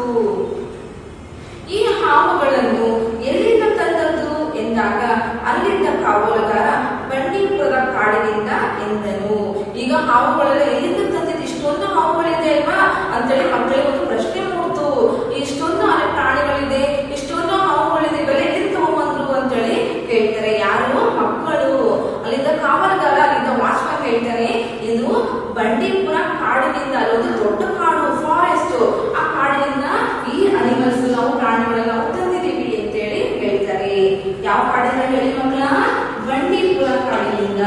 ಈ ಹಾವುಗಳನ್ನು ಎಲ್ಲಿಂದ ತಂದದ್ದು ಎಂದಾಗ ಅಲ್ಲಿದ್ದ ಕಾವಲುಗಾರ ಬಂಡೀಪುರದ ಕಾಡಿನಿಂದ ಎಂದನು ಈಗ ಹಾವುಗಳೆಲ್ಲ ಎಲ್ಲಿಂದ ತಂದಿದ್ದು ಇಷ್ಟೊಂದು ಹಾವುಗಳಿದೆ ಅಲ್ವಾ ಅಂತೇಳಿ ಮಕ್ಕಳಿಗೆ ಒಂದು ಪ್ರಶ್ನೆ ಮೂಡ್ತು ಇಷ್ಟೊಂದು ಅಲೆ ಪ್ರಾಣಿಗಳಿದೆ ಇಷ್ಟೊಂದು ಹಾವುಗಳಿದೆ ಇವೆಲ್ಲ ಎಲ್ಲಿಂದ ತಗೊಂಡ್ಬಂದ್ರು ಅಂತೇಳಿ ಹೇಳ್ತಾರೆ ಯಾರು ಮಕ್ಕಳು ಅಲ್ಲಿಂದ ಕಾವಲುಗಾರ ಅಲ್ಲಿಂದ ವಾಚ್ಮನ್ ಹೇಳ್ತಾನೆ ಇದು ಬಂಡೀಪುರ ಕಾಡಿನಿಂದ ಅಲ್ಲೊಂದು ದೊಡ್ಡ ಕಾಡು ಫಾರೆಸ್ಟ್ ಆ ಕಾಡಿನಿಂದ ಈ ಅನಿಮಲ್ಸ್ ನಾವು ಪ್ರಾಣಿಗಳನ್ನ ನಾವು ತಂದಿದ್ದೀವಿ ಅಂತೇಳಿ ಹೇಳ್ತಾರೆ ಯಾವ ಕಾಡಿಂದ ಹೇಳಿ ಮಕ್ಕಳ ಬಂಡೀಪುರ ಕಾಡಿನಿಂದ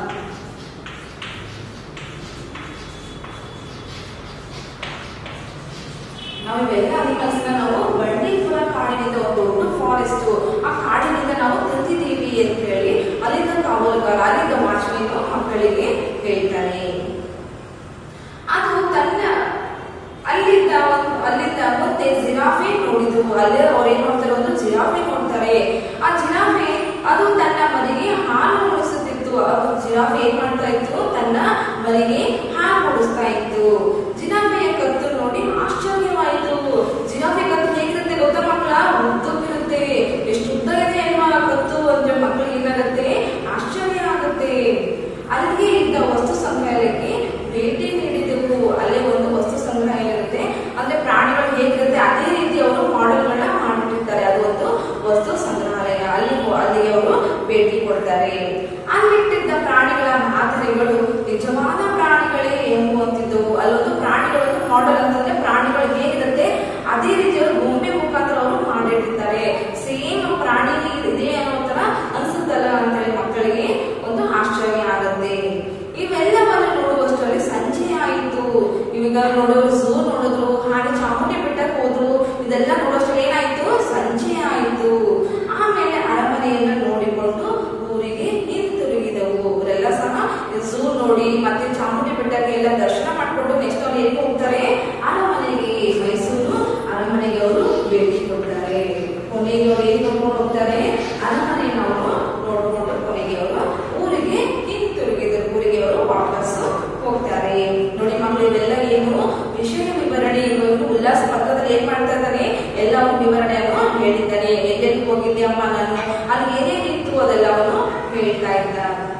ನಾವು ಇವೆಲ್ಲ ಅನಿಮಲ್ಸ್ ನಾವು ಬಂಡೀಪುರ ಕಾಡಿನಿಂದ ಒಂದು ದೊಡ್ಡ ಫಾರೆಸ್ಟ್ ಆ ಕಾಡಿನಿಂದ ನಾವು ತಂದಿದ್ದೀವಿ ಅಂತ ಹೇಳಿ ಅಲ್ಲಿಂದ ಕಾವಲುಗಾರ ಅಲ್ಲಿಂದ ವಾಚ್ಮನ್ ಮಕ್ಕಳಿಗೆ ಹೇಳ್ತಾನೆ ಅದು ತನ್ನ ಅಲ್ಲಿಂದ ಒಂದು ಅಲ್ಲಿಂದ ಮತ್ತೆ ಜಿರಾಫೆ ನೋಡಿದ್ರು ಅಲ್ಲೇ ಅವ್ರು ಏನ್ ನೋಡ್ತಾರೆ ಒಂದು ಜಿರಾಫೆ ನೋಡ್ತಾರೆ ಆ ಜಿರಾಫೆ ಅದು ತನ್ನ ಮನೆಗೆ ಹಾಲು ಉಳಿಸುತ್ತಿತ್ತು ಅದು ಜಿರಾಫೆ ಏನ್ ಮಾಡ್ತಾ ಇತ್ತು ತನ್ನ ಮನೆಗೆ ಹಾಲು ಉಳಿಸ್ತಾ ಇತ್ತು ಜಿರಾಫೆಯ ಕತ್ತು ನೋಡಿ ಆಶ್ಚರ್ಯವಾಯಿತು ಜಿರಾಫೆ ಕತ್ತು ಹೇಗಿರುತ್ತೆ ಗೊತ್ತಾ ಮಕ್ಕಳ ಉದ್ದಕ್ಕಿರುತ್ತೆ ಎಷ್ಟು ಉದ್ದ ಇದೆ ಅಲ್ವಾ ಕತ್ತು ಅಂದ್ರೆ ಮಕ್ಕಳಿಗೆ ಏನಾಗುತ್ತೆ ಆಶ್ಚರ್ಯ ಆಗುತ್ತೆ ಅಲ್ಲಿಗೆ ಇದ್ದ ವಸ್ತು ಸಂಗ್ರಹಾಲಯಕ್ಕೆ ಭೇಟಿ ನೀಡಿದೆವು ಅಲ್ಲೇ ಒಂದು ವಸ್ತು ಸಂಗ್ರಹಾಲಯ ಇರುತ್ತೆ ಅಂದ್ರೆ ಪ್ರಾಣಿಗಳು ಹೇಗಿರುತ್ತೆ ಅದೇ ರೀತಿ ಅವರು ಮಾಡೆಲ್ ಹೋಗ್ತಾರೆ ಅಲ್ಲಿಟ್ಟಿದ್ದ ಪ್ರಾಣಿಗಳ ಮಾದರಿಗಳು ನಿಜವಾದ ಪ್ರಾಣಿಗಳೇ ಎಂಬುವಂತಿದ್ದವು ಅಲ್ಲೊಂದು ಪ್ರಾಣಿಗಳನ್ನು ಮಾಡೆಲ್ ಅಂತಂದ್ರೆ ಪ್ರಾಣಿಗಳು ಹೇಗಿರುತ್ತೆ ಅದೇ ರೀತಿ ಅವರು ಗೊಂಬೆ ಮುಖಾಂತರ ಅವರು ಮಾಡಿಟ್ಟಿದ್ದಾರೆ ಸೇಮ್ ಪ್ರಾಣಿ ಇದೆ ಅನ್ನೋ ತರ ಅನ್ಸುತ್ತಲ್ಲ ಅಂತ ಹೇಳಿ ಮಕ್ಕಳಿಗೆ ಒಂದು ಆಶ್ಚರ್ಯ ಆಗುತ್ತೆ ಇವೆಲ್ಲವನ್ನು ನೋಡುವಷ್ಟರಲ್ಲಿ ಸಂಜೆ ಆಯಿತು ಇವಾಗ ನೋಡೋರು ಝೂ ನೋಡಿದ್ರು ಹಾಗೆ ಚಾಮುಂಡಿ ಬೆಟ್ಟಕ್ಕೆ ಹೋದ್ರು ಇದೆಲ್ಲ ನೋಡುವಷ್ಟರಲ್ಲಿ ಏನಾಯ್ತು ಸಂಜೆ ಆಯಿತು ಆಮೇಲೆ ಅರಮನೆಯನ್ನ ನೋಡಿಕೊಂಡು ಊರಿಗೆ ಹಿಂತಿರುಗಿದವು ಅವರೆಲ್ಲ ಸಹ ಝೂ ನೋಡಿ ಮತ್ತೆ ಚಾಮುಂಡಿ ಬೆಟ್ಟಕ್ಕೆ ಎಲ್ಲ ದರ್ಶನ ಮಾಡ್ಕೊಂಡು ನೆಕ್ಸ್ಟ್ ಅವ್ರು ಎಲ್ಲಿ ಹೋಗ್ತಾರೆ ಅರಮನೆಗೆ ಮೈಸೂರು ಅರಮನೆಗೆ ಅವರು ಭೇಟಿ ಕೊಡ್ತಾರೆ ಕೊನೆಗೆ ಅವರು ಎಲ್ಲಿ ಕರ್ಕೊಂಡು ಹೋಗ್ತಾರೆ ಅರಮನೆಯನ್ನು ಅವರು ನೋಡ್ಕೊಂಡು ಕೊನೆಗೆ ಅವರು ಊರಿಗೆ ಹಿಂತಿರುಗಿದರು ಊರಿಗೆ ಅವರು ವಾಪಸ್ಸು ಹೋಗ್ತಾರೆ ನೋಡಿ ಮಕ್ಕಳು ಇವೆಲ್ಲ ಏನು ವಿಷಯ ವಿವರಣೆ ಇವರು ಉಲ್ಲಾಸ ಪತ್ರದಲ್ಲಿ ಏನ್ ಮಾಡ್ತಾ ಇದ್ದಾನೆ ಎಲ್ಲ ಅವನು ವಿವರಣೆಯನ್ನು ಹೇಳಿದ್ದಾನೆ ಎಲ್ಲೆಲ್ಲಿ ಹೋಗಿದ್ದೆ ಅಮ್ಮ ನಾನು ಅಲ್ಲಿ ಏನೇನಿತ್ತು ಅದೆಲ್ಲ ಅವನು ಹೇಳ್ತಾ ಇದ್ದ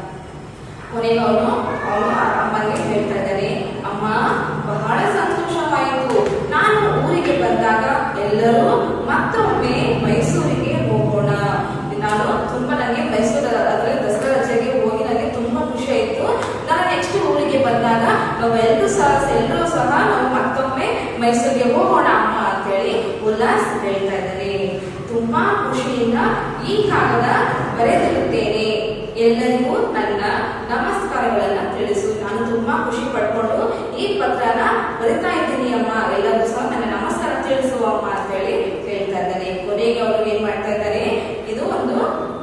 ಕೊನೆಗೆ ಅವನು ಅವನು ಅಮ್ಮನಿಗೆ ಹೇಳ್ತಾ ಇದ್ದಾನೆ ಅಮ್ಮ ಬಹಳ ಸಂತೋಷವಾಯಿತು ನಾನು ಊರಿಗೆ ಬಂದಾಗ ಎಲ್ಲರೂ ಮತ್ತೊಮ್ಮೆ ಮೈಸೂರಿಗೆ ಹೋಗೋಣ ನಾನು ತುಂಬಾ ನನಗೆ ಮೈಸೂರು ಅದ್ರಲ್ಲಿ ದಸರಾ ರಜೆಗೆ ಹೋಗಿ ನನಗೆ ತುಂಬಾ ಖುಷಿ ಆಯ್ತು ನಾನು ನೆಕ್ಸ್ಟ್ ಊರಿಗೆ ಬಂದಾಗ ನಾವೆಲ್ಲರೂ ಸಹ ಎಲ್ಲರೂ ಸಹ ನಾವು ಮತ್ತೊಮ್ಮೆ ಮೈಸೂರಿಗೆ ಹೋಗೋಣ ಅಮ್ಮ ಅಂತೇಳಿ ಉಲ್ಲಾಸ್ ಹೇಳ್ತಾ ಇದ್ದಾರೆ ತುಂಬಾ ಖುಷಿಯಿಂದ ಈ ಕಾಗದ ಬರೆದಿರುತ್ತೇನೆ ಎಲ್ಲರಿಗೂ ನನ್ನ ನಮಸ್ಕಾರಗಳನ್ನ ತಿಳಿಸು ನಾನು ತುಂಬಾ ಖುಷಿ ಪಡ್ಕೊಂಡು ಈ ಪತ್ರನ ಬರಿತಾ ಇದ್ದೀನಿ ಅಮ್ಮ ಎಲ್ಲರೂ ಸಹ ನನ್ನ ನಮಸ್ಕಾರ ತಿಳಿಸು ಅಮ್ಮ ಅಂತೇಳಿ ಹೇಳ್ತಾ ಇದ್ದಾನೆ ಕೊನೆಗೆ ಅವರು ಏನ್ ಮಾಡ್ತಾ ಇದ್ದಾರೆ ಇದು ಒಂದು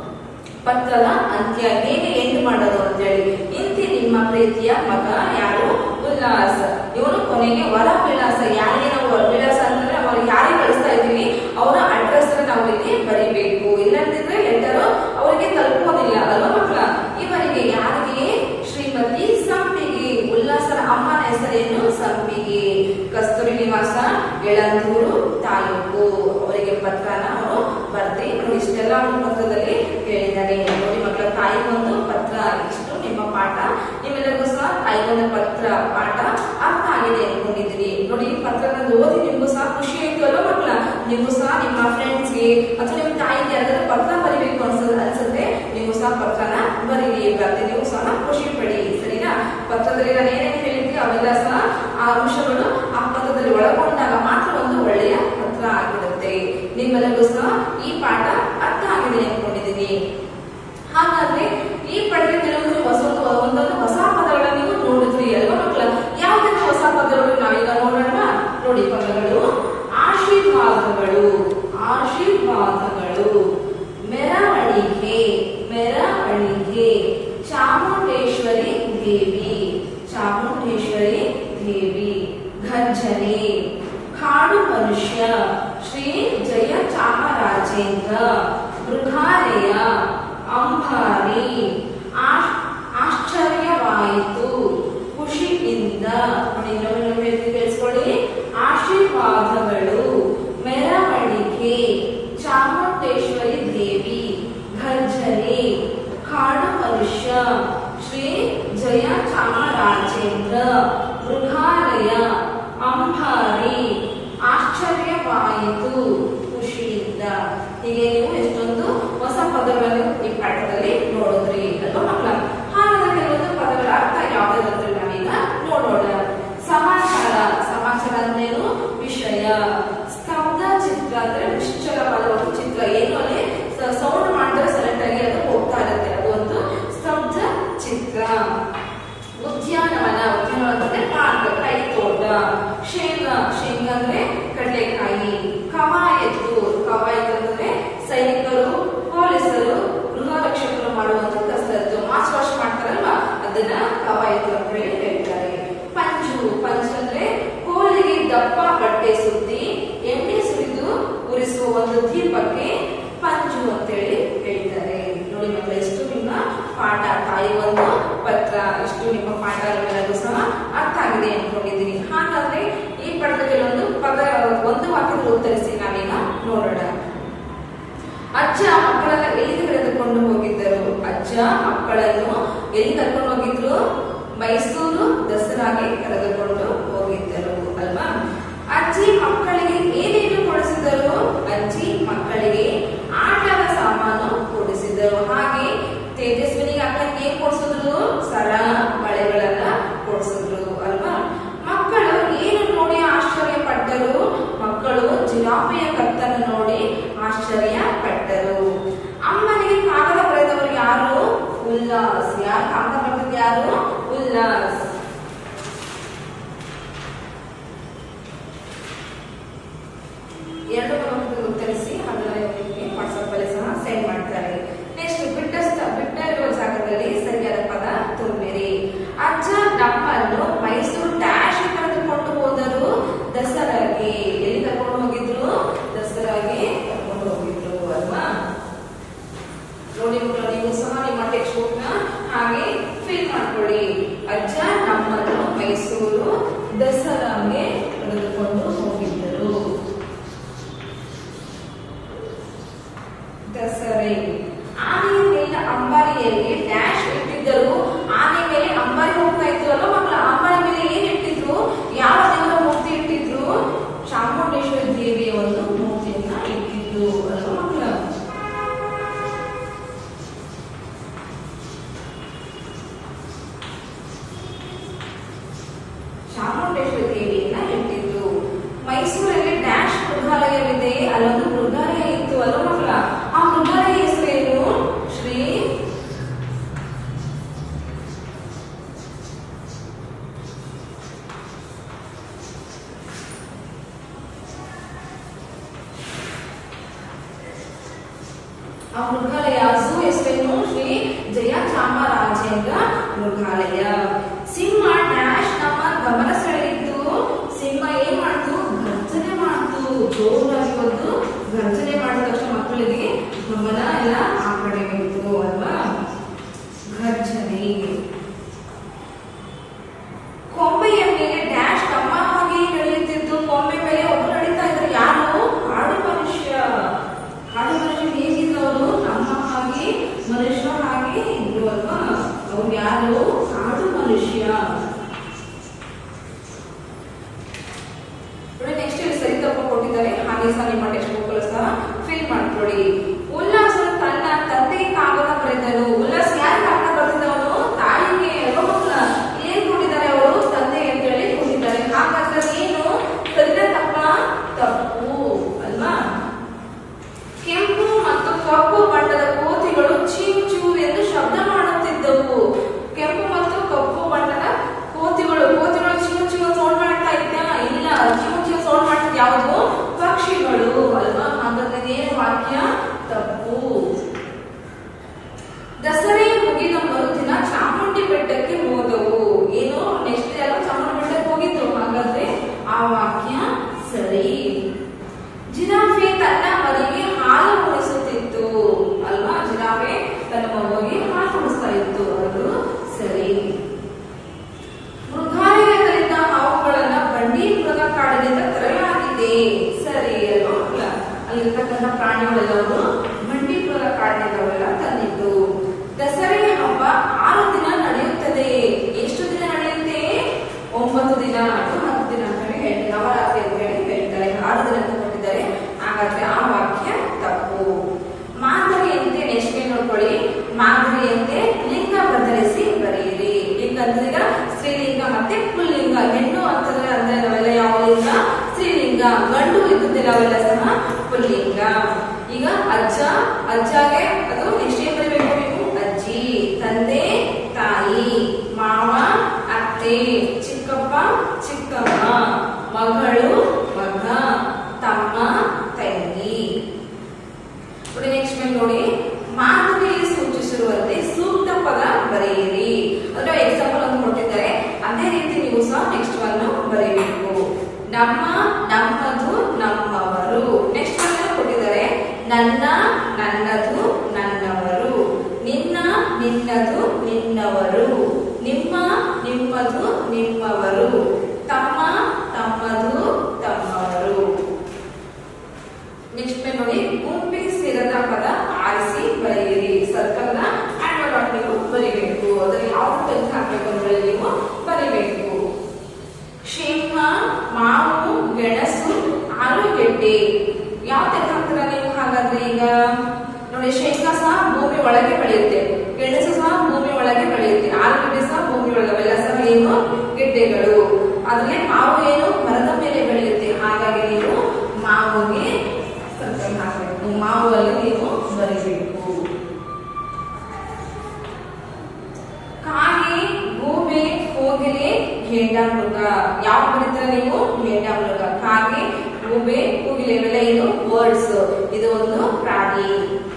ಪತ್ರದ ಅಂತ್ಯ ಹೇಗೆ ಎಂಡ್ ಮಾಡೋದು ಅಂತೇಳಿ ಇಂತಿ ನಿಮ್ಮ ಪ್ರೀತಿಯ ಮಗ ಯಾರು ಉಲ್ಲಾಸ್ ಇವನು ಕೊನೆಗೆ ವರ ವಿಳಾಸ ಯಾರಿಗೆ ನಾವು ವರ ವಿಳಾಸ ಅಂತಂದ್ರೆ ಅವ್ರಿಗೆ ಯಾರಿಗೆ ಕಳಿಸ್ತಾ ಇದೀವಿ ಅವರ ಅಡ್ರೆಸ್ ನಾವು ಇಲ್ಲಿ ಬರಿಬೇಕು ಇಲ್ಲಂತಿದ್ರೆ ಲೆಟರ್ ಅವರಿಗೆ ತಲುಪೋದಿಲ್ಲ ಅಲ್ವಾ ಮಕ್ಕಳ ಇವರಿಗೆ ಯಾರಿಗೆ ಶ್ರೀಮತಿ ಸಂಪಿಗೆ ಉಲ್ಲಾಸರ ಅಮ್ಮನ ಹೆಸರೇನು ಸಂಪಿಗೆ ಕಸ್ತೂರಿ ನಿವಾಸ ಯಳಂದೂರು ತಾಲೂಕು ಅವರಿಗೆ ಪತ್ರನ ಅವರು ಬರ್ದಿ ನೋಡಿ ಇಷ್ಟೆಲ್ಲ ಅವನ ಪತ್ರದಲ್ಲಿ ಹೇಳಿದ್ದಾರೆ ನೋಡಿ ಮಕ್ಕಳ ತಾಯಿಗೊಂದು ಪತ್ರ ಇಷ್ಟು ನಿಮ್ಮ ಪಾಠ ನಿಮ್ಮೆಲ್ಲರಿಗೂ ಸಹ ತಾಯಿಗೊಂದು ಪತ್ರ ಪಾಠ ಅರ್ಥ ಆಗಿದೆ ಅನ್ಕೊಂಡಿದ್ದೀನಿ ನೋಡಿ ಈ ಪತ್ರನ ಓದಿ ನಿಮ್ಗೂ ಸಹ ಖುಷಿ ಆಯ್ತು ಅಲ್ವಾ ಮಕ್ಕಳ ನೀವು ಸಹ ನಿಮ್ಮ ಫ್ರೆಂಡ್ಸ್ಗೆ ಅಥವಾ ನಿಮ್ಮ ತಾಯಿಗೆ ಯಾರಾದ್ರೂ ಪತ್ರ ಬರಿಬೇಕು ಅನ್ಸ ಅನ್ಸುತ್ತೆ ನೀವು ಸಹ ಪತ್ರನ ಬರೀರಿ ಬರ್ತಿ ನೀವು ಸಹ ಖುಷಿ ಪಡಿ ಸರಿನಾ ಪತ್ರದಲ್ಲಿ ನಾನು ಏನೇನು ಹೇಳಿದ್ವಿ ಅವೆಲ್ಲ ಸಹ ಆ ಅಂಶಗಳು ಆ ಪತ್ರದಲ್ಲಿ ಒಳಗೊಂಡಾಗ ಮಾತ್ರ ಒಂದು ಒಳ್ಳೆಯ ಪತ್ರ ಆಗಿರುತ್ತೆ ನಿಮ್ಮೆಲ್ಲರಿಗೂ ಸಹ ಈ ಪಾಠ ಅರ್ಥ ಆಗಿದೆ ಅನ್ಕೊಂಡಿದ್ದೀನಿ ಹಾಗಾದ್ರೆ ಈ ಪಡೆದ ಕೆಲವೊಂದು ಹೊಸ ಒಂದೊಂದು ಹೊಸ ಪದಗಳನ್ನ ನೀವು ನೋಡಿದ್ರಿ ಅಲ್ವಾ ಮಕ್ಕಳ ಯಾವ್ದೆಲ್ಲ ಹೊಸ ಪದಗಳು ನಾವೀಗ ನೋಡೋಣ ನೋಡಿ ಪದಗಳು ಆಶೀರ್ವಾದಗಳು ಆಶೀರ್ವಾದಗಳು ಮೆರವಣಿಗೆ ಮೆರವಣಿಗೆ ಚಾಮುಂಡೇಶ್ವರಿ ದೇವಿ ಚಾಮುಂಡೇಶ್ವರಿ ದೇವಿ ಗರ್ಜನೆ ಕಾಡು ಮನುಷ್ಯ ಶ್ರೀ ಜಯ ಚಾಮರಾಜೇಂದ್ರ ಮೃಗಾಲಯ ಅಂಬಾರಿ ಆಶ್- ಆಶ್ಚರ್ಯವಾಯಿತು ಖುಷಿಯಿಂದ ನೋಡಿ ಇನ್ನೊಮ್ಮೆ ಇನ್ನೊಮ್ಮೆ ಹೇಳ್ತೀನಿ ಕೇಳಿಸ್ಕೊಳ್ಳಿ ಆಶೀರ್ವಾದಗಳು ಮೆರವಣಿಗೆ ಚಾಮುಂಡೇಶ್ವರಿ ದೇವಿ ಗರ್ಜನೆ ಕಾಡು ಮನುಷ್ಯ ಶ್ರೀ ಜಯ ಚಾಮರಾಜೇಂದ್ರ ಮೃಗಾಲಯ ಅಂಬಾರಿ ಆಶ್ಚರ್ಯವಾಯಿತು ಖುಷಿಯಿಂದ ಹೀಗೆ ನೀವು ಎಷ್ಟೊಂದು ಹೊಸ ಪದಗಳನ್ನು ಈ ಪಾಠದಲ್ಲಿ ನೋಡಿದ್ರಿ ಅಲ್ವಾ ಮಕ್ಕಳ ಹಾಗಾದ್ರೆ ಕೆಲವೊಂದು ಪದಗಳ ಅರ್ಥ ಯಾವ್ದಾದ್ರು ನಾವೀಗ ನೋಡೋಣ ಸಮಾಚಾರ ಸಮಾಚಾರ ಅಂದ್ರೇನು ವಿಷಯ ಸ್ತಬ್ಧ ಚಿತ್ರ ಅಂದ್ರೆ ನಿಶ್ಚಲವಾದ ಒಂದು ಚಿತ್ರ ಏನು ಅಲ್ಲಿ ಸೌಂಡ್ ಮಾಡಿದ್ರೆ ಸೆಲೆಕ್ಟ್ ಆಗಿ ಅದು ಹೋಗ್ತಾ ಇರುತ್ತೆ ಅದು ಒಂದು ಸ್ತಬ್ಧ ಚಿತ್ರ ಉದ್ಯಾನವನ ಉದ್ಯಾನವನ ಅಂದ್ರೆ ಪಾರ್ಕ್ ಕೈ ತೋಟ ಶೇಂಗಾ ಶೇಂಗಾ ಅಂದ್ರೆ ಕಡಲೆಕಾಯಿ ಕವಾಯತು ಕವಾಯತು ಅಂದ್ರೆ ಸೈನಿಕರು ಪೊಲೀಸರು ಗೃಹ ರಕ್ಷಕರು ಮಾಡುವಂತ ಕಸರತ್ತು ಮಾಸ್ ವಾಶ್ ಮಾಡ್ತಾರಲ್ವಾ ಅದನ್ನ ಕವಾಯತು ಅಂತ ಹೇಳಿ ಹೇಳ್ತಾರೆ ಪಂಚು ಪಂಚು ಅಂದ್ರೆ ಕೋಲಿಗೆ ದಪ್ಪ ಬಟ್ಟೆ ಸುತ್ತಿ ಎಣ್ಣೆ ಸುರಿದು ಉರಿಸುವ ಒಂದು ದೀಪಕ್ಕೆ ಪಂಚು ಅಂತೇಳಿ ಹೇಳ್ತಾರೆ ನೋಡಿ ಮಕ್ಕಳ ಎಷ್ಟು ನಿಮ್ಮ ಪಾಠ ತಾಯಿ ಒಂದು ಪತ್ರ ಇಷ್ಟು ನಿಮ್ಮ ಪಾಠ ನಿಮ್ಮೆಲ್ಲರಿಗೂ ಸಹ ಅರ್ಥ ಆಗಿದೆ ಅನ್ಕೊಂಡಿದ್ದೀನಿ ಹಾಗಾದ್ರೆ ಈ ಪಡೆದ ಕೆಲವೊಂದು ಪದ ಒಂದು ವಾಕ್ಯದಲ್ಲಿ ಉತ್ತರಿಸಿ ನಾವೀಗ ನೋಡೋಣ ಅಜ್ಜ ಮಕ್ಕಳನ್ನ ಎಲ್ಲಿಗೆ ಕರೆದುಕೊಂಡು ಹೋಗಿದ್ದರು ಅಜ್ಜ ಮಕ್ಕಳನ್ನು ಎಲ್ಲಿ ಕರ್ಕೊಂಡು ಹೋಗಿದ್ರು ಮೈಸೂರು ದಸರಾಗೆ ಕರೆದುಕೊಂಡು ಹೋಗಿದ್ದರು ಅಲ್ವಾ ಅಜ್ಜಿ ಮಕ್ಕಳಿಗೆ ಏನೇನು ಕೊಡಿಸಿದರು ಅಜ್ಜಿ ಮಕ್ಕಳಿಗೆ ಆಟದ ಸಾಮಾನು ಕೊಡಿಸಿದರು ಹಾಗೆ ತೇಜಸ್ವಿ ಮಕ್ಕಳಿಗೆ ಏನ್ ಕೊಡ್ಸಿದ್ರು ಸರ ಬಳೆಗಳನ್ನ ಕೊಡ್ಸಿದ್ರು ಅಲ್ವಾ ಮಕ್ಕಳು ಏನು ನೋಡಿ ಆಶ್ಚರ್ಯ ಪಟ್ಟರು ಮಕ್ಕಳು ಜಿರಾಫೆಯ ಕತ್ತನ್ನು ನೋಡಿ ಆಶ್ಚರ್ಯ ಪಟ್ಟರು ಅಮ್ಮನಿಗೆ ಕಾಗದ ಬರೆದವರು ಯಾರು ಉಲ್ಲಾಸ್ ಯಾರು ಕಾಗದ ಬರೆದದ್ದು ಯಾರು ಉಲ್ಲಾಸ್ ಎರಡು ಪ್ರಮುಖ ಉತ್ತರಿಸಿ ಅದನ್ನ ನಿಮಗೆ ವಾಟ್ಸ್ಆಪ್ ಅಲ್ಲಿ ಸಹ ಸೆಂಡ್ ಮಾಡ್ತಾರೆ ನೆಕ್ಸ್ಟ್ ಬಿಟ್ಟ ಸ್ಥ- ಬಿಟ್ಟ ಇರುವ ಜಾಗದಲ್ಲಿ ಸರಿಯಾದ ಪದ ತುಂಬಿರಿ ಅಜ್ಜ ನಮ್ಮನ್ನು ಮೈಸೂರು ಡ್ಯಾಶ್ ಕರೆದುಕೊಂಡು ಹೋದರು ದಸರಾಗೆ ಎಲ್ಲಿ ಕರ್ಕೊಂಡು ಹೋಗಿದ್ರು ದಸರಾಗೆ ಕರ್ಕೊಂಡು ಹೋಗಿದ್ರು ಅಲ್ವಾ ನೋಡಿ ಮಕ್ಕಳು ನೀವು ಸಹ ನಿಮ್ಮ ಟೆಕ್ಸ್ಟ್ ಬುಕ್ ನ ಹಾಗೆ ಫಿಲ್ ಮಾಡ್ಕೊಳ್ಳಿ ಅಜ್ಜ ನಮ್ಮನ್ನು ಮೈಸೂರು ದಸರಾಗೆ ಕರೆದುಕೊಂಡು ಹೋಗಿದ್ದರು ದಸರೆ ಆನೆಯ ಮೇಲೆ ಅಂಬಾರಿಯಲ್ಲಿ ಡ್ಯಾಶ್ ಇಟ್ಟಿದ್ದರು ಆನೆ ಮೇಲೆ ಅಂಬಾರಿ ಹೋಗ್ತಾ ಇತ್ತು ಅಲ್ವಾ ಮಕ್ಕಳ ಅಂಬಾರಿ ಮೇಲೆ ಏನ್ ಇಟ್ಟಿದ್ರು ಯಾವ ದೇವರ ಮೂರ್ತಿ ಇಟ್ಟಿದ್ರು ಚಾಮುಂಡೇಶ್ವರಿ ದೇವಿಯ ಒಂದು ಮೂರ್ತಿಯನ್ನ ಇಟ್ಟಿದ್ರು ಅಲ್ವಾ ಮಕ್ಕಳ ಚಾಮುಂಡೇಶ್ವರಿ ದೇವಿಯನ್ನ ಇಟ್ಟಿದ್ರು ಮೈಸೂರಲ್ಲಿ ಡ್ಯಾಶ್ ಮೃಗಾಲಯವಿದೆ ಅಲ್ಲೊಂದು ಮೃಗಾಲಯ ಇತ್ತು ಅಲ್ವಾ ಮಕ್ಕಳ ಆ ಮೃಗಾಲಯ ಹೆಸರೇನು ಶ್ರೀ ಆ ಮೃಗಾಲಯ ಝೂ ಹೆಸರೇನು ಶ್ರೀ ಜಯ ಚಾಮರಾಜೇಂದ್ರ ಮೃಗಾಲಯ ಸಿಂಹ ಡ್ಯಾಶ್ ನಮ್ಮ ಗಮನ ಸೆಳೆಯಿತು ಸಿಂಹ ಏನ್ ಮಾಡ್ತು ಗರ್ಜನೆ ಮಾಡ್ತು ಜೋರಾಗಿ ಒಂದು ಗರ್ಜನೆ ಮಾಡಿದ ತಕ್ಷಣ ಮಕ್ಕಳಿಗೆ ಗಮನ ಎಲ್ಲ ಆ ಕಡೆ ಹೋಯ್ತು ಅಲ್ವಾ ಗರ್ಜನೆ ಕೊಂಬೆಯ ಮೇಲೆ ಡ್ಯಾಶ್ ತಮ್ಮ ಹಾಗೆ ನಡೆಯುತ್ತಿದ್ದು ಕೊಂಬೆ ಮೇಲೆ ಒಬ್ಬರು ನಡೀತಾ ಇದ್ರು ಯಾರು ಕಾಡು ಮನುಷ್ಯ ಕಾಡು ಮನುಷ್ಯ ಹೇಗಿದ್ರು ಅವರು ನಮ್ಮ ಹಾಗೆ ಮನುಷ್ಯ ಹಾಗೆ ಇದ್ರು ಅಲ್ವಾ ಅವ್ರು ಯಾರು ಕಾಡು ಮನುಷ್ಯ ನೋಡಿ ನೆಕ್ಸ್ಟ್ ಇಲ್ಲಿ ಸರಿ ತಪ್ಪು ಕೊಟ್ಟಿದ್ದಾರೆ ಹಾಗೆ ಸಹ ನಿಮ್ಮ ಟೆಕ್ಸ್ಟ್ ಬುಕ್ ಸಹ ಫಿಲ್ ಮಾಡ್ಕೊಳ್ಳಿ ಉಲ್ಲಾಸ ತನ್ನ ತಂದೆಗೆ ಕಾಗದ ಬರೆದರು ಉಲ್ಲಾಸ್ ಯಾರು ಕಾಗದ ಬರೆದಿದ್ದವನು ತಾಯಿಗೆ ಅಲ್ವಾ ಮಕ್ಕಳ ಏನ್ ಕೊಟ್ಟಿದ್ದಾರೆ ಅವರು ತಂದೆ ಅಂತ ಹೇಳಿ ಕೊಟ್ಟಿದ್ದಾರೆ ಹಾಗಾದ್ರೆ ಏನು ಸರಿದ ತಪ್ಪ ತಪ್ಪು ಅಲ್ವಾ ಕೆಂಪು ಮತ್ತು ಕಪ್ಪು ಬಣ್ಣದ ಕೋತಿಗಳು ಚೀವ್ ಚೀವ್ ಎಂದು ಶಬ್ದ ಮಾಡುತ್ತಿದ್ದವು ಕೆಂಪು ಮತ್ತು ಕಪ್ಪು ಬಣ್ಣದ ಕೋತಿಗಳು ಕೋತಿಗಳು ಚೀವ್ ಚೀವ್ ಸೌಂಡ್ ಮಾಡ್ತಾ ಇದ್ದ ಇಲ್ಲ ಚೀವ್ ಚೀವ್ ಸೌಂಡ್ ಮಾಡ್ತಿದ್ ಯಾವುದು ಪಕ್ಷಿಗಳು ಅಲ್ವಾ ಹಾಗಾದ್ರೆ ಏನು ವಾಕ್ಯ ತಪ್ಪು ದಸರೆ ಮುಗಿದ ಮರುದಿನ ಚಾಮುಂಡಿ ಬೆಟ್ಟಕ್ಕೆ ಹೋದವು ಏನು ನೆಕ್ಸ್ಟ್ ಯಾರೋ ಚಾಮುಂಡಿ ಬೆಟ್ಟಕ್ಕೆ ಹೋಗಿದ್ರು ಹಾಗಾದ್ರೆ ಆ ವಾಕ್ಯ ಸರಿ ಜಿರಾಫೆ ತನ್ನ ಮರಿಗೆ ಹಾಲು ಕುಡಿಸುತ್ತಿತ್ತು ಅಲ್ವಾ ಜಿರಾಫೆ ತನ್ನ ಮಗುವಿಗೆ ಹಾಲು ಕುಡಿಸ್ತಾ ಇತ್ತು ಅದು ಸರಿ ಮೃಗಾಲಯದಲ್ಲಿದ್ದ ಹಾವುಗಳನ್ನ ಬಂಡೀಪುರದ ಕಾಡಿನಿಂದ ತರಲಾಗಿದೆ ಸರಿ ಅಲ್ವಾ ಮಕ್ಕಳ ಅಲ್ಲಿರ್ತಕ್ಕಂಥ ಪ್ರಾಣಿಗಳೆಲ್ಲವರು ಬಂಡೀಪುರದ ಕಾಡಿನಿಂದ ಅವೆಲ್ಲ ತಂದಿದ್ದು ದಸರೆ ಹಬ್ಬ ಆರು ದಿನ ನಡೆಯುತ್ತದೆ ಎಷ್ಟು ದಿನ ನಡೆಯುತ್ತೆ ಒಂಬತ್ತು ದಿನ ಅಥವಾ ಹತ್ತು ದಿನ ಅಂತ ಹೇಳಿ ಹೇಳ್ತಾರೆ ನವರಾತ್ರಿ ಅಂತ ಹೇಳಿ ಹೇಳ್ತಾರೆ ಆರು ದಿನ ಅಂತ ಕೊಟ್ಟಿದ್ದಾರೆ ಹಾಗಾದ್ರೆ ಆ ವಾಕ್ಯ ತಪ್ಪು ಮಾದರಿಯಂತೆ ನೆಕ್ಸ್ಟ್ ಏನ್ ನೋಡ್ಕೊಳ್ಳಿ ಮಾದರಿಯಂತೆ ಲಿಂಗ ಬದಲಿಸಿ ಬರೆಯಿರಿ ಲಿಂಗ ಅಂತಂದ್ರೆ ಸ್ತ್ರೀಲಿಂಗ ಮತ್ತೆ ಪುಲ್ಲಿಂಗ ಹೆಣ್ಣು ಅಂತಂದ್ರೆ ಅಂದ್ರೆ ನಾವೆಲ್ಲ ಯಾವ ಲಿಂಗ ಸ್ತ್ರೀಲಿಂಗ ಗಂಡು ಇದ್ದುದಿಲ್ಲ ಅವೆಲ್ಲ ಸಹ ಪುಲ್ಲಿಂಗ ಈಗ ಅಜ್ಜ ಅಜ್ಜಗೆ ಅದು ನೆಕ್ಸ್ಟ್ ಏನ್ ಬರೀಬೇಕು ನೀವು ಅಜ್ಜಿ ತಂದೆ ತಾಯಿ ಮಾವ ಅತ್ತೆ ಚಿಕ್ಕಪ್ಪ ಚಿಕ್ಕಮ್ಮ ಮಗಳು ಮಗ ತಮ್ಮ ತಂಗಿ ನೋಡಿ ನೆಕ್ಸ್ಟ್ ಮೇಲೆ ನೋಡಿ ಮಾತುಕತೆಯಲ್ಲಿ ಸೂಚಿಸಿರುವಂತೆ ಸೂಕ್ತ ಪದ ಬರೆಯಿರಿ ಅಂದ್ರೆ ಎಕ್ಸಾಂಪಲ್ ಒಂದು ಕೊಟ್ಟಿದ್ದಾರೆ ಅದೇ ರೀತಿ ನೀವು ಸಹ ನೆಕ್ಸ್ಟ್ ಅನ್ನು ಬರೆಯಬೇಕು ನಮ್ಮ ನಮ್ಮದು ನಮ್ಮವರು ನೆಕ್ಸ್ಟ್ ಒನ್ ಕೊಟ್ಟಿದ್ದಾರೆ ನನ್ನ ನನ್ನದು ನನ್ನವರು ನಿನ್ನ ನಿನ್ನದು ನಿನ್ನವರು ನಿಮ್ಮ ನಿಮ್ಮದು ನಿಮ್ಮವರು ತಮ್ಮ ತಮ್ಮದು ತಮ್ಮವರು ನೆಕ್ಸ್ಟ್ ಮೇಲೆ ನೋಡಿ ಗುಂಪಿಗೆ ಸೇರದ ಪದ ಆರಿಸಿ ಬರೆಯಿರಿ ಸರ್ಕಲ್ ನ ಆಡ್ ಮಾಡಿ ನೀವು ಬರಿಬೇಕು ಅದ್ರಲ್ಲಿ ಯಾವ್ದು ತೆಗೆದು ಹಾಕ್ಬೇಕು ಅಂದ್ರೆ ನೀವು ಬರಿಬೇಕು ಶೇಂಗ ಮಾವು ಗೆಣಸು ಆಲೂಗೆಡ್ಡೆ ಯಾವ ತೆಗೆದು ಹಾಕ್ತೀರಾ ನೀವು ಹಾಗಾದ್ರೆ ಈಗ ನೋಡಿ ಶೇಂಗಾ ಸಹ ಭೂಮಿ ಒಳಗೆ ಬೆಳೆಯುತ್ತೆ ಗೆಣಸು ಸಹ ಭೂಮಿ ಒಳಗೆ ಕೋಗಿಲೆ ಘೇಂಡಾಮೃಗ ಯಾವ ಬರೀತೀರ ನೀವು ಘೇಂಡಾಮೃಗ ಕಾಗೆ ಗೂಬೆ ಕೋಗಿಲೆ ಇವೆಲ್ಲ ಏನು ವರ್ಡ್ಸ್ ಇದು ಒಂದು ಪ್ರಾಣಿ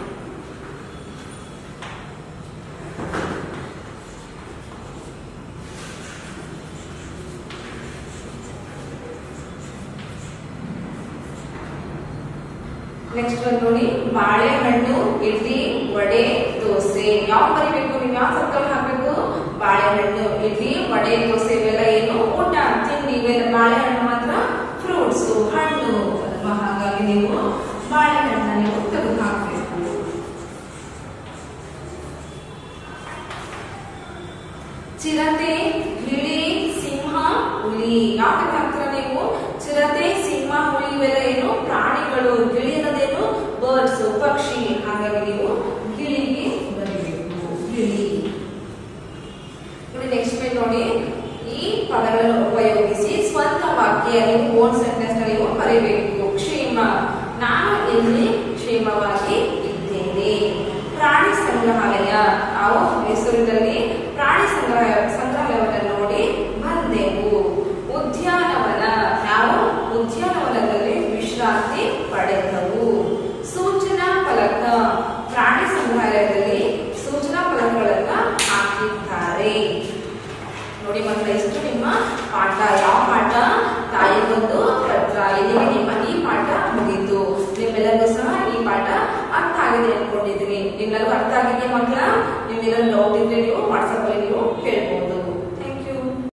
ನೆಕ್ಸ್ಟ್ ಒಂದು ನೋಡಿ ಬಾಳೆಹಣ್ಣು ಇಡ್ಲಿ ವಡೆ ದೋಸೆ ಯಾವ ಬರಿಬೇಕು ನೀವು ಯಾವ ಸರ್ಕಲ್ ಹಾಕ್ಬೇಕು ಬಾಳೆಹಣ್ಣು ಇಡ್ಲಿ ವಡೆ ದೋಸೆ ಇವೆಲ್ಲ ಏನು ಊಟ ತಿಂಡಿ ಇವೆಲ್ಲ ಬಾಳೆಹಣ್ಣು ಮಾತ್ರ ಫ್ರೂಟ್ಸ್ ಹಣ್ಣು ಅಲ್ವಾ? ಹಾಗಾಗಿ ನೀವು ಬಾಳೆಹಣ್ಣನ್ನ ನೀವು ತೆಗೆದು ಹಾಕಬೇಕು ಚಿರತೆ ಗಿಳಿ ಸಿಂಹ ಹುಲಿ ಯಾಕೆ ಹಾಕ್ತೀರ ನೀವು ಚಿರತೆ ಸಿಂಹ ಹುಲಿ ಇವೆಲ್ಲ ಏನು ಪ್ರಾಣಿಗಳು ಗಿಳಿ ಅನ್ನೋದೇನು ಬರ್ಡ್ಸ್ ಪಕ್ಷಿ ಹಾಗಾಗಿ ನೀವು ಗಿಳಿಗೆ ಬರಬೇಕು ಗಿಳಿ ನೋಡಿ ನೆಕ್ಸ್ಟ್ ಪೇಜ್ ನೋಡಿ ಈ ಪದಗಳನ್ನು ಉಪಯೋಗಿಸಿ ಸ್ವಂತ ವಾಕ್ಯ ನೀವು ಓನ್ ಸೆಂಟೆನ್ಸ್ ನೀವು ಬರೀಬೇಕು ಕ್ಷೇಮ ನಾನು ಇಲ್ಲಿ ಕ್ಷೇಮವಾಗಿ ಇದ್ದೇನೆ ಪ್ರಾಣಿ ಸಂಗ್ರಹಾಲಯ ನಾವು ಮೈಸೂರಿನಲ್ಲಿ ಪ್ರಾಣಿ ಸಂಗ್ರಹ ಸಂಗ್ರಹಾಲಯವನ್ನು ನೋಡಿ ಬಂದೆವು ಉದ್ಯಾನವನ ನಾವು ಉದ್ಯಾನವನದಲ್ಲಿ ವಿಶ್ರಾಂತಿ ಪಡೆದವು ಸೂಚನಾ ಫಲಕ ಪ್ರಾಣಿ ಸಂಗ್ರಹಾಲಯದಲ್ಲಿ ಸೂಚನಾ ಫಲಕಗಳನ್ನ ಹಾಕಿದ್ದಾರೆ ನೋಡಿ ಮಕ್ಕಳ ಎಷ್ಟು ನಿಮ್ಮ ಪಾಠ ಯಾವ ಪಾಠ ತಾಯಿಗೊಂದು ಪತ್ರ ಇಲ್ಲಿಗೆ ನಿಮ್ಮ ಈ ಪಾಠ ಮುಗೀತು ನಿಮ್ಮೆಲ್ಲರಿಗೂ ಸಹ ಈ ಪಾಠ ಅರ್ಥ ಆಗಿದೆ ಅನ್ಕೊಂಡಿದ್ದೀನಿ ನಿಮ್ಮೆಲ್ಲರಿಗೂ ಅರ್ಥ ಆಗಿದೆಯಾ ಮಕ್ಕಳ ನಿಮ್ಗೆಲ್ಲ ಡೌಟ್ ಇದ್ರೆ ನೀವು ವಾಟ್ಸಪ್ ಅಲ್ಲಿ ನೀವು ಕೇಳ್ಬೋದು